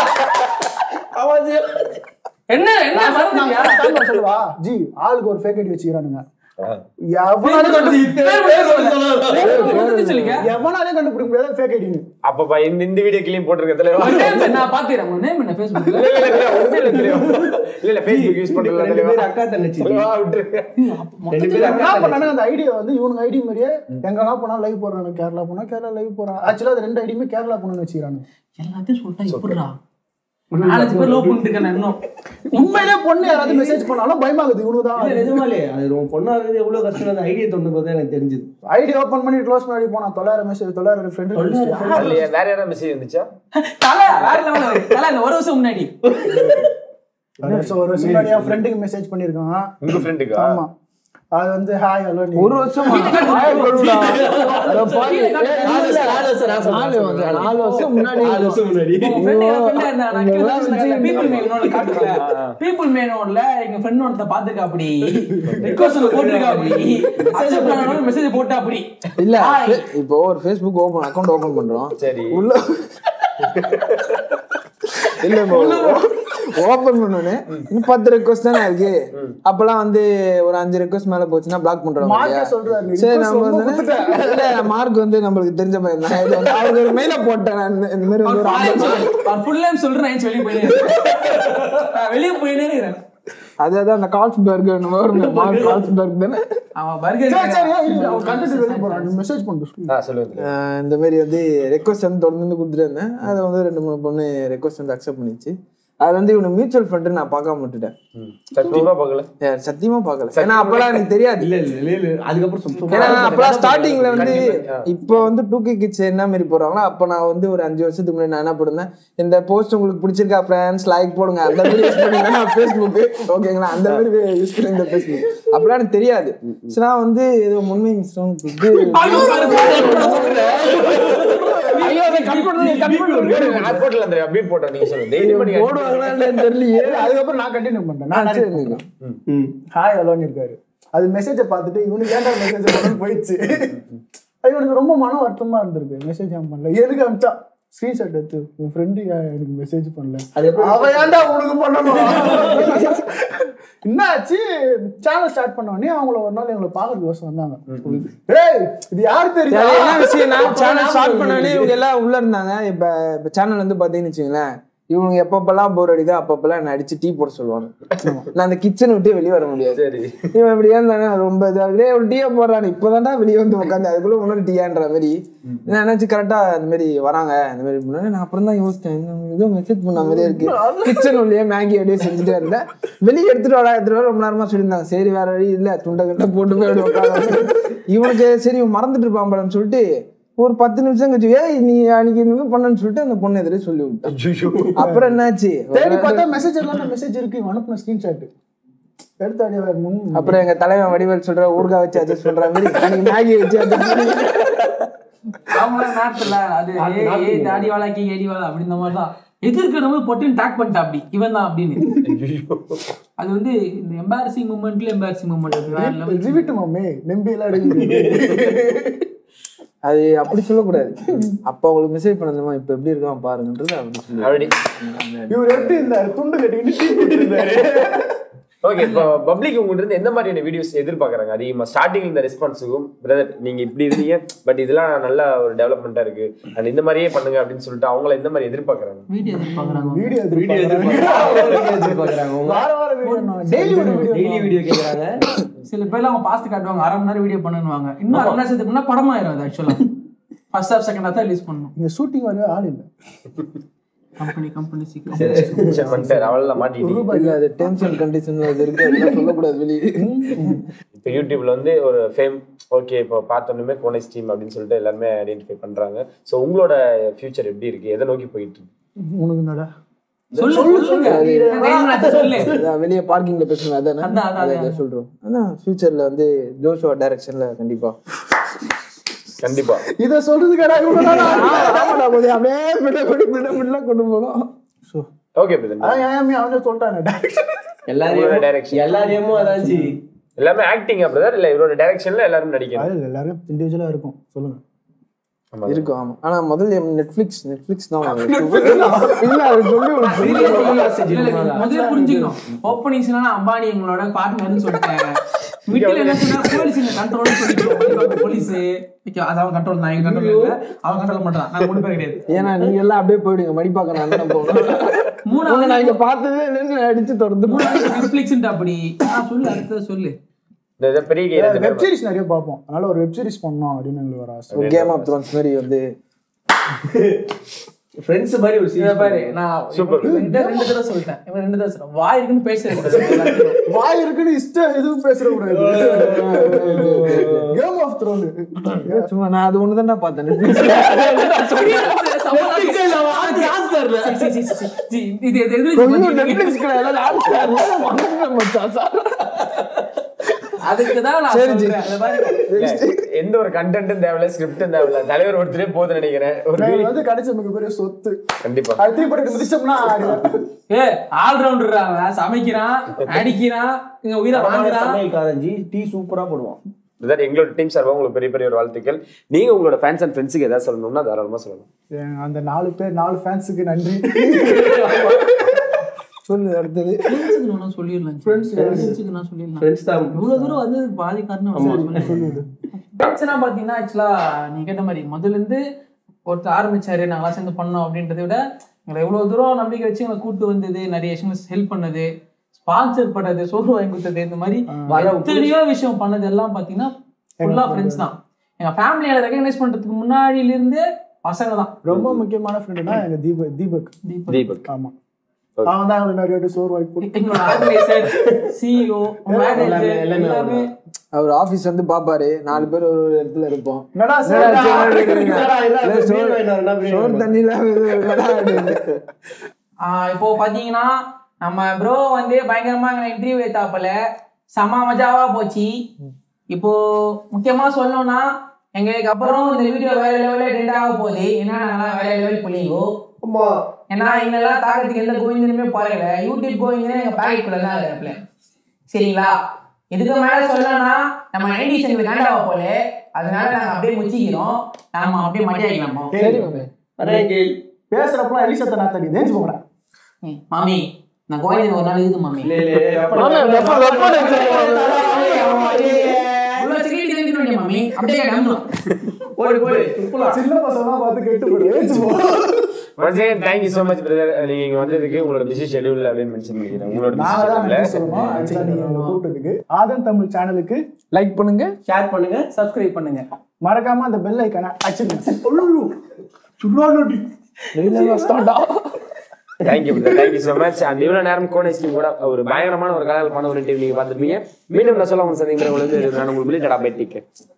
Speaker 2: என்ன என்ன மறந்துட்டியா?
Speaker 3: நான் சொல்லுவா ஜி ஆளுக்கு ஒரு ஃபேக் ஐடி வச்சுக்கிறானுங்க
Speaker 7: ஆ.
Speaker 3: எவனாலும் கண்டுபிடிக்க
Speaker 2: பேர் பேர் சொல்லுங்க. பேர் மட்டும் சொல்லுங்க
Speaker 3: எவனாலையும் கண்டுபிடிக்க முடியாத ஃபேக் ஐடின்னு
Speaker 7: அப்பப்பா இந்த இந்த வீடியோ கிளீன் போட்டிருக்க தலைவா
Speaker 2: உங்க name என்ன? நான் பாத்துக்கிறேன் உங்க நேம் என்ன ஃபேஸ்புக்ல
Speaker 7: இல்ல, இல்ல, இல்ல, உண்மையில தெரியும். இல்ல, இல்ல, Facebook use பண்றதுல
Speaker 8: ரெண்டு
Speaker 7: தலைவா.
Speaker 8: பேரும் அக்கா தங்கச்சி
Speaker 7: தலைவா, விட்டுருங்க.
Speaker 8: ரெண்டு பேரும்
Speaker 3: என்ன
Speaker 8: அக்கா தங்கச்சி
Speaker 3: பண்ணானுங்க அந்த ஐடியா வந்து இவனுங்க ஐடி மாதிரியே எங்கெல்லாம் போனா லைவ் போடுறாங்க கேரளா போனா கேரளா லைவ் போறான் ஆக்சுவலா அது ரெண்டு ஐடியுமே கேரளா போனு வச்சுக்கிறாங்க
Speaker 2: எல்லாத்தையும் சொல்லிட்டா எப்படிடா நாலஞ்சு பேர் லோ பண்ணிட்டு இருக்கேன் இன்னும்
Speaker 3: உண்மையிலே பொண்ணு யாராவது மெசேஜ் பண்ணாலும் பயமாகுது இவனு
Speaker 8: இல்ல,
Speaker 3: தான்
Speaker 8: நிஜமாலே அது ரொம்ப பொண்ணா இருக்குது எவ்வளவு கஷ்டம் அந்த ஐடியா தொண்டு போது எனக்கு தெரிஞ்சது
Speaker 3: ஐடி ஓபன் பண்ணி க்ளோஸ் பண்ணி போனா தொள்ளாயிரம் மெசேஜ் தொள்ளாயிரம் ஃப்ரெண்ட்
Speaker 7: அதுல வேற யாராவது மெசேஜ் வந்துச்சா
Speaker 2: தலை வேற லெவல் தலை இந்த ஒரு வருஷம் முன்னாடி
Speaker 3: ஒரு வருஷம் ஒரு வருஷம் முன்னாடி என் ஃப்ரெண்டுக்கு மெசேஜ் பண்ணியிருக்கான்
Speaker 7: உங்க ஃப்ரெண்டுக்கா
Speaker 3: ஆமா அது வந்து ஹாய் ஹலோ
Speaker 5: ஒரு வருஷம் நாலு வந்து நாலு வருஷம் முன்னாடி
Speaker 2: உங்க friend என் friend ஆ இருந்தா, நான் கீழ சொன்னேன்ல, people may know ல காட்டுல. people may know ல எங்க friend ஒருத்தன் பாத்துருக்கா அப்படி request ஒண்ணு போட்டிருக்கா அப்படி accept பண்ணாலும் message போட்டா அப்படி
Speaker 5: இல்ல
Speaker 2: Hi.
Speaker 5: ஃபே- இப்போ ஒரு ஃபேஸ்புக் ஓபன் அக்கவுண்ட் ஓபன் பண்றோம்
Speaker 7: சரி
Speaker 5: உள்ள இல்ல ஓபன் பண்ணோன்னு இன்னும் பத்து ரெக்வஸ்ட் தானே இருக்கு அப்பெல்லாம் வந்து ஒரு அஞ்சு ரெக்வஸ்ட் மேல போச்சுன்னா பிளாக் பண்றோம்
Speaker 3: மார்க்கே
Speaker 5: இல்லையா?
Speaker 3: சொல்றாரு, நீ
Speaker 5: சரி
Speaker 3: request
Speaker 5: நம்ம
Speaker 3: ரொம்ப
Speaker 5: வந்து இல்ல மார்க் வந்து நம்மளுக்கு தெரிஞ்ச பையன் தான் இது வந்து அவருக்கு ஒரு மெயில போட்டேன் நான் இந்த- இந்த மாதிரி வந்து ஒரு ஆம்பளை-
Speaker 2: ஃபுல் டைம் சொல்றேன் ஏன் வெளியே போயினே நான் வெளியே போயினே இருக்கிறேன்
Speaker 5: அதே தான் அந்த கால்ஸ்பர்க் வரும் மார்க் கால்ஸ்பர்க் தானே
Speaker 2: அவன் பர்கர்
Speaker 3: சரி சரி இரு, அவன் கண்டென்ட் வெளிய போறான் நீ மெசேஜ் பண்ணிட்டு
Speaker 7: ஆ சொல்லுங்க
Speaker 5: ஆஹ் இந்த மாதிரி வந்து ரெக்வஸ்ட் வந்து தொடர்ந்து கொடுத்துட்டு இருந்தேன் அதை வந்து ரெண்டு மூணு பொண்ணு ரெக்வஸ்ட் வந்து அக்செப்ட் பண்ணிச்சு அது வந்து இவனை மியூச்சுவல் ஃபண்ட் நான் பார்க்காம விட்டுட்டேன்
Speaker 7: ம். சத்தியமா பார்க்கல
Speaker 5: ஏ, சத்தியமா பார்க்கல ஏன்னா அப்பெல்லாம் எனக்கு தெரியாது
Speaker 8: இல்ல இல்ல இல்ல இல்ல அதுக்கப்புறம் சும்மா-
Speaker 5: ஏன்னா அப்பெல்லாம் ஸ்டார்டிங்ல வந்து
Speaker 7: கண்டிப்பா.
Speaker 5: இப்போ வந்து டூ கே கிட்ஸ் என்ன மாதிரி போறாங்களோ அப்ப நான் வந்து ஒரு அஞ்சு வருஷத்துக்கு முன்னாடி நான் என்ன போட்டிருந்தேன் இந்த போஸ்ட் உங்களுக்கு பிடிச்சிருக்கா ஃப்ரெண்ட்ஸ் லைக் போடுங்க அந்த மாதிரி யூஸ் பண்ணீங்கன்னா நான் ஃபேஸ்புக் ஓகேங்களா அந்த மாதிரி யூஸ் பண்ணி இந்த ஃபேஸ்புக் அப்பெல்லாம் எனக்கு தெரியாது சரி நான் வந்து ஏதோ முன்மை
Speaker 2: ஐயோ அதை கட் பண்ணுங்க கட் பண்ணுங்க
Speaker 7: நான் போட்டல அந்த அப்படியே போட்டேன் நீங்க சொல்லுங்க தைரியமா நீங்க
Speaker 5: போடுவாங்களா இல்லைன்னு தெரியலையே
Speaker 3: அதுக்கப்புறம் நான் கண்டினியூ பண்றேன் நான்
Speaker 5: சரி,
Speaker 3: narrate
Speaker 5: நீங்க.
Speaker 3: பண்றேன்.
Speaker 8: ம்.
Speaker 3: ஹாய் ஹலோன்னு இருக்காரு அது மெசேஜை பார்த்துட்டு இவனுக்கு ஏன்டா மெசேஜ் பண்ணு போயிடுச்சு அது இவனுக்கு ரொம்ப மன வருத்தமா இருந்திருக்கு மெசேஜ் அவன் பண்ணல எதுக்கு அமிச்சா ஸ்க்ரீன்ஷாட் எடுத்து உன் ஃப்ரெண்டு எனக்கு மெசேஜ் பண்ணல
Speaker 8: அது எப்படி
Speaker 3: அவ ஏன்டா உனக்கு பண்ணணும் என்னாச்சு சேனல் ஸ்டார்ட் பண்ண உடனே அவங்கள ஒரு நாள் எங்களை பாக்குறதுக்கு வருஷம் வந்தாங்க ஏய் இது யாரு
Speaker 5: சரி,
Speaker 3: தெரியும்
Speaker 5: என்ன விஷயம் நான் சேனல் ஸ்டார்ட் பண்ணோடனே இவங்க எல்லாம் உள்ள இருந்தாங்க இப்ப இப்ப சேனல் வந்து பாத்தீங்கன்னு வச்சுங்களேன் இவங்க எப்பப்பெல்லாம் போர் அடிதோ அப்பப்பெல்லாம் என்ன அடிச்சு டீ போட சொல்லுவாங்க நான் அந்த கிச்சன் விட்டு வெளியே வர முடியாது
Speaker 7: சரி
Speaker 5: இவன் இப்படி இருந்தானே ரொம்ப இதாகவே ஒரு டீயா போடுறான் இப்பதான்டா வெளியே வந்து உட்காந்து அதுக்குள்ள முன்னாடி டீயான்ற மாதிரி நான் நினைச்சு கரெக்டா இந்த மாதிரி வராங்க இந்த மாதிரி பண்ணோடனே நான் அப்புறம் தான் யோசிச்சேன் என்ன ஏதோ மெசேஜ் பண்ண மாதிரியே இருக்கு கிச்சன் உள்ளே மேகி அப்படியே செஞ்சுட்டே இருந்தேன் வெளியே எடுத்துட்டு வாடா எடுத்துட்டு வர ரொம்ப நேரமா சொல்லியிருந்தாங்க சரி வேற வழி இல்ல துண்டை கிட்ட போட்டு போய் அப்படி உட்காந்து இவனுக்கு சரி இவன் மறந்துட்டு இருப்பான் போலன்னு சொல்லிட்டு ஒரு பத்து நிமிஷம் கழிச்சு ஏய் நீ அன்னைக்கு இந்த மாதிரி பண்ணன்னு சொல்லிட்டு அந்த பொண்ணு எதிரே சொல்லி விட்டான் அப்புறம் என்னாச்சு
Speaker 3: தேடி பார்த்தா மெசேஜ் எல்லாம் மெசேஜ் இருக்கு இவன் அனுப்புன ஸ்கிரீன்ஷாட் எடுத்து அடியே வேற முன்
Speaker 5: அப்புறம் எங்க தலைவன் வடிவேல் சொல்ற ஊர்கா வச்சு அட்ஜஸ்ட் பண்ற மாதிரி அன்னைக்கு மேகி வச்சு adjust பண்ணி
Speaker 2: அவங்களாம் நாட்டுல அது ஏய், ஏய் தாடி வாழாக்கி ஏடி வாழா அப்படி இந்த மாதிரி தான் எதிர்க்க நம்ம பொட்டின்னு டேக் பண்ணிட்டா அப்படி இவன் தான் அப்படின்னு அது வந்து இந்த எம்பாரசிங் மூமெண்ட்ல எம்பாரசிங் மூமெண்ட் வேற level.
Speaker 3: ரிவிட்டு மாமே நம்பி எல்லாம் எடுக்குது
Speaker 5: அது அப்படி சொல்லக்கூடாது அப்ப அவங்களுக்கு மெசேஜ் பண்ணதுமா இப்ப எப்படி இருக்கான் பாருங்கன்றது அப்படி சொல்லி
Speaker 7: அப்படி
Speaker 3: இவர் எப்படி இருந்தாரு துண்டு கட்டிக்கிட்டு டீ குடிச்சிருந்தாரு
Speaker 7: ஓகே இப்போ பப்ளிக் உங்கள்ட்ட இருந்து எந்த மாதிரியான வீடியோஸ் எதிர்பார்க்கறாங்க அதிகமா ஸ்டார்டிங் இந்த ரெஸ்பான்ஸுக்கும் பிரதர் நீங்க இப்படி இருந்தீங்க பட் இதெல்லாம் நல்ல ஒரு டெவலப்மெண்ட்டா இருக்கு அண்ட் இந்த மாதிரியே பண்ணுங்க அப்படின்னு சொல்லிட்டு அவங்கள எந்த மாதிரி எதிர்பார்க்கறாங்க
Speaker 2: வீடியோ எதிர்பார்க்கறாங்க
Speaker 3: வீடியோ
Speaker 4: வீடியோ
Speaker 3: எதிர்பார்க்கறாங்க
Speaker 4: எதிர்பார்க்கறாங்க
Speaker 3: வார வார வீடியோ டெய்லி ஒரு
Speaker 4: டெய்லி
Speaker 3: வீடியோ
Speaker 4: வீடியோ கேக்குறாங்க
Speaker 2: சில பேர்ல அவங்க பாஸ்ட் காட்டுவாங்க அரை மணி நேரம் வீடியோ பண்ணுவாங்க இன்னும் அரை மணி நேரம் சேர்த்து பண்ணா படமாயிரும் அது ஆக்சுவலா ஃபர்ஸ்ட் ஹாஃப் செகண்ட் ஹாஃப் தான் ரிலீஸ் பண்ணணும்
Speaker 3: இங்க ஷூட்டிங் வரவே ஆள் இல்ல
Speaker 2: கம்பெனி கம்பெனி சீக்கிரம்
Speaker 7: சரி, வந்துட்டாரு அவள மாட்டிக்கிட்டீங்க
Speaker 5: இல்ல அது டேர்ம்ஸ் அண்ட் கண்டிஷன்ல அது இருக்கு அதெல்லாம் சொல்லக்கூடாது வெளியே
Speaker 7: இப்போ யூடியூப்ல வந்து ஒரு ஃபேம் ஓகே இப்போ பார்த்தோன்னே கோனேஸ் டீம் அப்படின்னு சொல்லிட்டு எல்லாருமே ஐடென்டிஃபை பண்றாங்க ஸோ உங்களோட ஃபியூச்சர் எப்படி இருக்கு எதை நோக்கி போயிட்டு இருக்கு
Speaker 3: உனக்கு என்னடா
Speaker 2: சொல்லு சொல்லுங்க நான் சொல்லு
Speaker 5: அதான் வெளியே பார்க்கிங்ல பேசுங்க அதானே
Speaker 2: அதான், அதான்,
Speaker 5: அதை
Speaker 2: அதான்.
Speaker 5: சொல்றோம் அதான் ஃபியூச்சர்ல வந்து ஜோஷுவா டைரக்ஷன்ல கண்டிப்பா
Speaker 7: கண்டிப்பா
Speaker 3: இத சொல்றதுக்காடா இவ்வளவு நாளா?
Speaker 5: ஆமாடா கொஞ்சம் அப்படியே பின்ன பின்ன பின்ன பின்ன கொண்டு போனோம்
Speaker 7: ஓகே பிரதர்
Speaker 3: அதான் ஏன் அவனே சொல்லிட்டானே
Speaker 7: உங்களோட
Speaker 4: எல்லாரையும்
Speaker 7: direction.
Speaker 4: எல்லாரையும் அதாச்சு
Speaker 7: எல்லாமே ஆக்டிங்கா பிரதர் இல்ல இவரோட டைரக்ஷன்ல எல்லாரும் நடிக்கணும்
Speaker 3: அது எல்லாரும் இண்டிவிஜுவலா இருக்கும் சொல்லுங்க
Speaker 7: ஆமா.
Speaker 5: இருக்கும் ஆமா ஆனா முதல்ல நெட்ஃபிளிக்ஸ் நெட்ஃபிளிக்ஸ் தான் இல்ல அது சொல்லி ஒரு
Speaker 2: இல்ல, இல்ல, முதல்ல புரிஞ்சுக்கணும் ஓப்பனிங்ஸ்னா அம்பானி எங்களோட பார்ட்னர்னு சொல்லிட்டேன் வீட்டுல என்ன சொன்னா போலீஸ் கண்ட்ரோல் சொல்லிட்டோம் போலீஸ் அது அவன் கண்ட்ரோல் தான் எங்க கண்ட்ரோல் இல்ல அவன் கண்ட்ரோல் பண்றான் நாங்க மூணு பேர் கிடையாது
Speaker 5: ஏன்னா நீங்க எல்லாம் அப்படியே போயிடுங்க மடிப்பாக்க நான் தானே போகணும்
Speaker 2: மூணாவது
Speaker 5: நான் இங்க பார்த்ததே இல்லைன்னு அடிச்சு தொடர்ந்து
Speaker 2: மூணாவது நெட்ஃபிளிக்ஸ் அப்படி ஆ, சொல்லு அடுத்தது சொல்லு
Speaker 7: இந்த இதை பெரிய கை ரெண்டு
Speaker 3: வெப்
Speaker 7: பேர்
Speaker 3: சீரிஸ் நிறைய பார்ப்போம் அதனால ஒரு வெப் சீரிஸ் பண்ணோம் அப்படின்னு எங்களுக்கு ஒரு ஆசை
Speaker 5: கேம் ஆஃப் த்ரோன்ஸ் மாதிரி வந்து
Speaker 4: ஃப்ரெண்ட்ஸ் மாதிரி ஒரு
Speaker 2: இதை
Speaker 4: சீரியஸ்
Speaker 2: பாரு நான்
Speaker 7: Super.
Speaker 2: இவன் ரெண்டு ரெண்டு தடவை சொல்லிட்டேன் இவன் ரெண்டு தடவை சொல்றேன் வாய் இருக்குன்னு பேசுறேன்
Speaker 3: வாய் இருக்குன்னு இஷ்டம் எதுவும் பேசுற கூடாது கேம் ஆஃப் த்ரோன்
Speaker 5: சும்மா நான் அது ஒண்ணு தான் பார்த்தேன்
Speaker 2: இது இது எது அதுக்கு தான் நான்
Speaker 5: சரி, ஜி.
Speaker 2: சொல்றேன் அதை பாரு.
Speaker 7: எந்த ஒரு கண்டென்ட்டும் தேவையில்ல ஸ்கிரிப்டும் தேவையில்ல தலைவர் ஒருத்தரே போதும் நினைக்கிறேன் ஒரு
Speaker 3: நாங்கள் வந்து கிடைச்ச மிகப்பெரிய சொத்து
Speaker 7: கண்டிப்பா
Speaker 3: அது தீப்பட்டு முடிச்சோம்னா
Speaker 2: ஏ ஆல் ரவுண்டர் அவன் சமைக்கிறான் அடிக்கிறான் இங்க உயிரை வாங்குறான்
Speaker 8: சமையல்காரன் ஜி டீ சூப்பரா போடுவான்
Speaker 7: பிரதர் எங்களோட டீம் சார்பாக உங்களுக்கு பெரிய பெரிய ஒரு வாழ்த்துக்கள் நீங்க உங்களோட ஃபேன்ஸ் அண்ட் ஃப்ரெண்ட்ஸுக்கு ஏதாவது சொல்லணும்னா தாராளமா சொல்லலாம்
Speaker 3: அந்த நாலு பேர் நாலு ஃபேன்ஸுக்கு நன்றி
Speaker 5: சொல்லு அடுத்தது
Speaker 2: ஃப்ரெண்ட்ஸுக்கு நான் சொல்லிடலாம் ஃப்ரெண்ட்ஸுக்கு நான் சொல்லிடலாம்
Speaker 8: ஃப்ரெண்ட்ஸ் தான்
Speaker 2: இவ்வளவு தூரம் வந்து பாதி காரணம் சொல்லுது ஃப்ரெண்ட்ஸ்னா பாத்தீங்கன்னா ஆக்சுவலா நீ கேட்ட மாதிரி முதல்ல இருந்து ஒருத்தர் ஆரம்பிச்சாரு நாங்களாம் சேர்ந்து பண்ணோம் அப்படின்றத விட எங்களை எவ்வளவு தூரம் நம்பிக்கை வச்சு எங்களை கூட்டு வந்தது நிறைய விஷயங்கள் ஹெல்ப் பண்ணது ஸ்பான்சர் பண்ணது சோறு வாங்கி கொடுத்தது இந்த மாதிரி எத்தனையோ விஷயம் பண்ணது எல்லாம் பாத்தீங்கன்னா ஃபுல்லா ஃப்ரெண்ட்ஸ் தான் எங்க ஃபேமிலியை ரெகனைஸ் பண்றதுக்கு முன்னாடியில இருந்தே பசங்க தான்
Speaker 3: ரொம்ப முக்கியமான ஃப்ரெண்டுனா எங்க தீபக் தீபக்
Speaker 7: தீபக்
Speaker 3: ஆமா அவன் தான் எங்களுக்கு நிறைய வாட்டி சோறு வாங்கி கொடுத்து
Speaker 2: எங்களோட ஆர்கனைசர் சிஇஓ மேனேஜர் எல்லாமே
Speaker 5: அவர் ஆபீஸ் வந்து பாப்பாரு நாலு பேர் ஒரு ஒரு இடத்துல இருப்போம்
Speaker 3: என்னடா
Speaker 5: என்னடா
Speaker 3: சோறு?
Speaker 5: சோறு எடுக்கிறீங்க? இல்ல, சோறு- சோறு தண்ணியில
Speaker 2: ஆஹ் இப்போ பாத்தீங்கன்னா நம்ம ப்ரோ வந்து பயங்கரமா இன்டர்வியூ எடுத்தாப்பல செம மஜாவா போச்சு இப்போ முக்கியமா சொல்லணும்னா எங்களுக்கு அப்புறம் இந்த வீடியோ வேற லெவலில் ட்ரெண்ட் ஆக போகுது ஏன்னா நல்லா வேற லெவல் புள்ளிங்கோ ஏன்னா எங்கெல்லாம் தாக்கத்துக்கு எந்த கோவிந்தனுமே பரவல யூடியூப் கோவிந்தனே எங்க பேக்கெட்டுக்குள்ள தான் இருப்பல சரிங்களா இதுக்கு மேல சொல்லணும்னா நம்ம நைன்டி சென்ட் காண்டாவ போல அதனால நாங்க அப்படியே முச்சிக்கிறோம் நாம அப்படியே மட்டியாக்கலாம்
Speaker 5: சரி மாமே
Speaker 3: பேசுறப்பலாம் எலிசத்தை நான் தடி தேஞ்சு போகிறேன்
Speaker 2: ஏய், மாமி நான் கோயந்தன் ஒரு நாள் இருக்குது மாமி உள்ள security தெரிஞ்சிட வேண்டிய மாமி அப்படியே கிளம்பலாம்
Speaker 3: சின்ன பசங்களாம் பார்த்து கெட்டு போடு தேஞ்சு போ
Speaker 7: once again thank you so much brother நீங்க இங்க வந்ததுக்கு உங்களோட பிஸி ஷெட்யூல் அப்படின்னு மென்ஷன் பண்ணிக்கிறேன் உங்களோட பிஸி
Speaker 3: நாங்க தான் நன்றி
Speaker 7: ஷெட்யூல்ல
Speaker 3: சொல்லணும் ஆக்சுவலா நீங்க எங்களை கூப்பிட்டதுக்கு ஆதன் தமிழ் சேனலுக்கு
Speaker 5: லைக் பண்ணுங்க
Speaker 8: ஷேர் பண்ணுங்க
Speaker 2: சப்ஸ்கிரைப் பண்ணுங்க
Speaker 3: மறக்காம அந்த பெல் ஐக்கனை அடிச்சிருங்க
Speaker 7: thank you brother thank you so much and இவ்வளோ நேரம் கோனேஸ் டீம் கூட ஒரு பயங்கரமான ஒரு கலகலப்பான ஒரு டீம் நீங்க பார்த்துருப்பீங்க மீண்டும் நான் சொல்ல உங்களுக்கு சந்திக்கிறேன் உங்களுக்கு நான் உங்களுக்கு டடா பை டிக்கெட்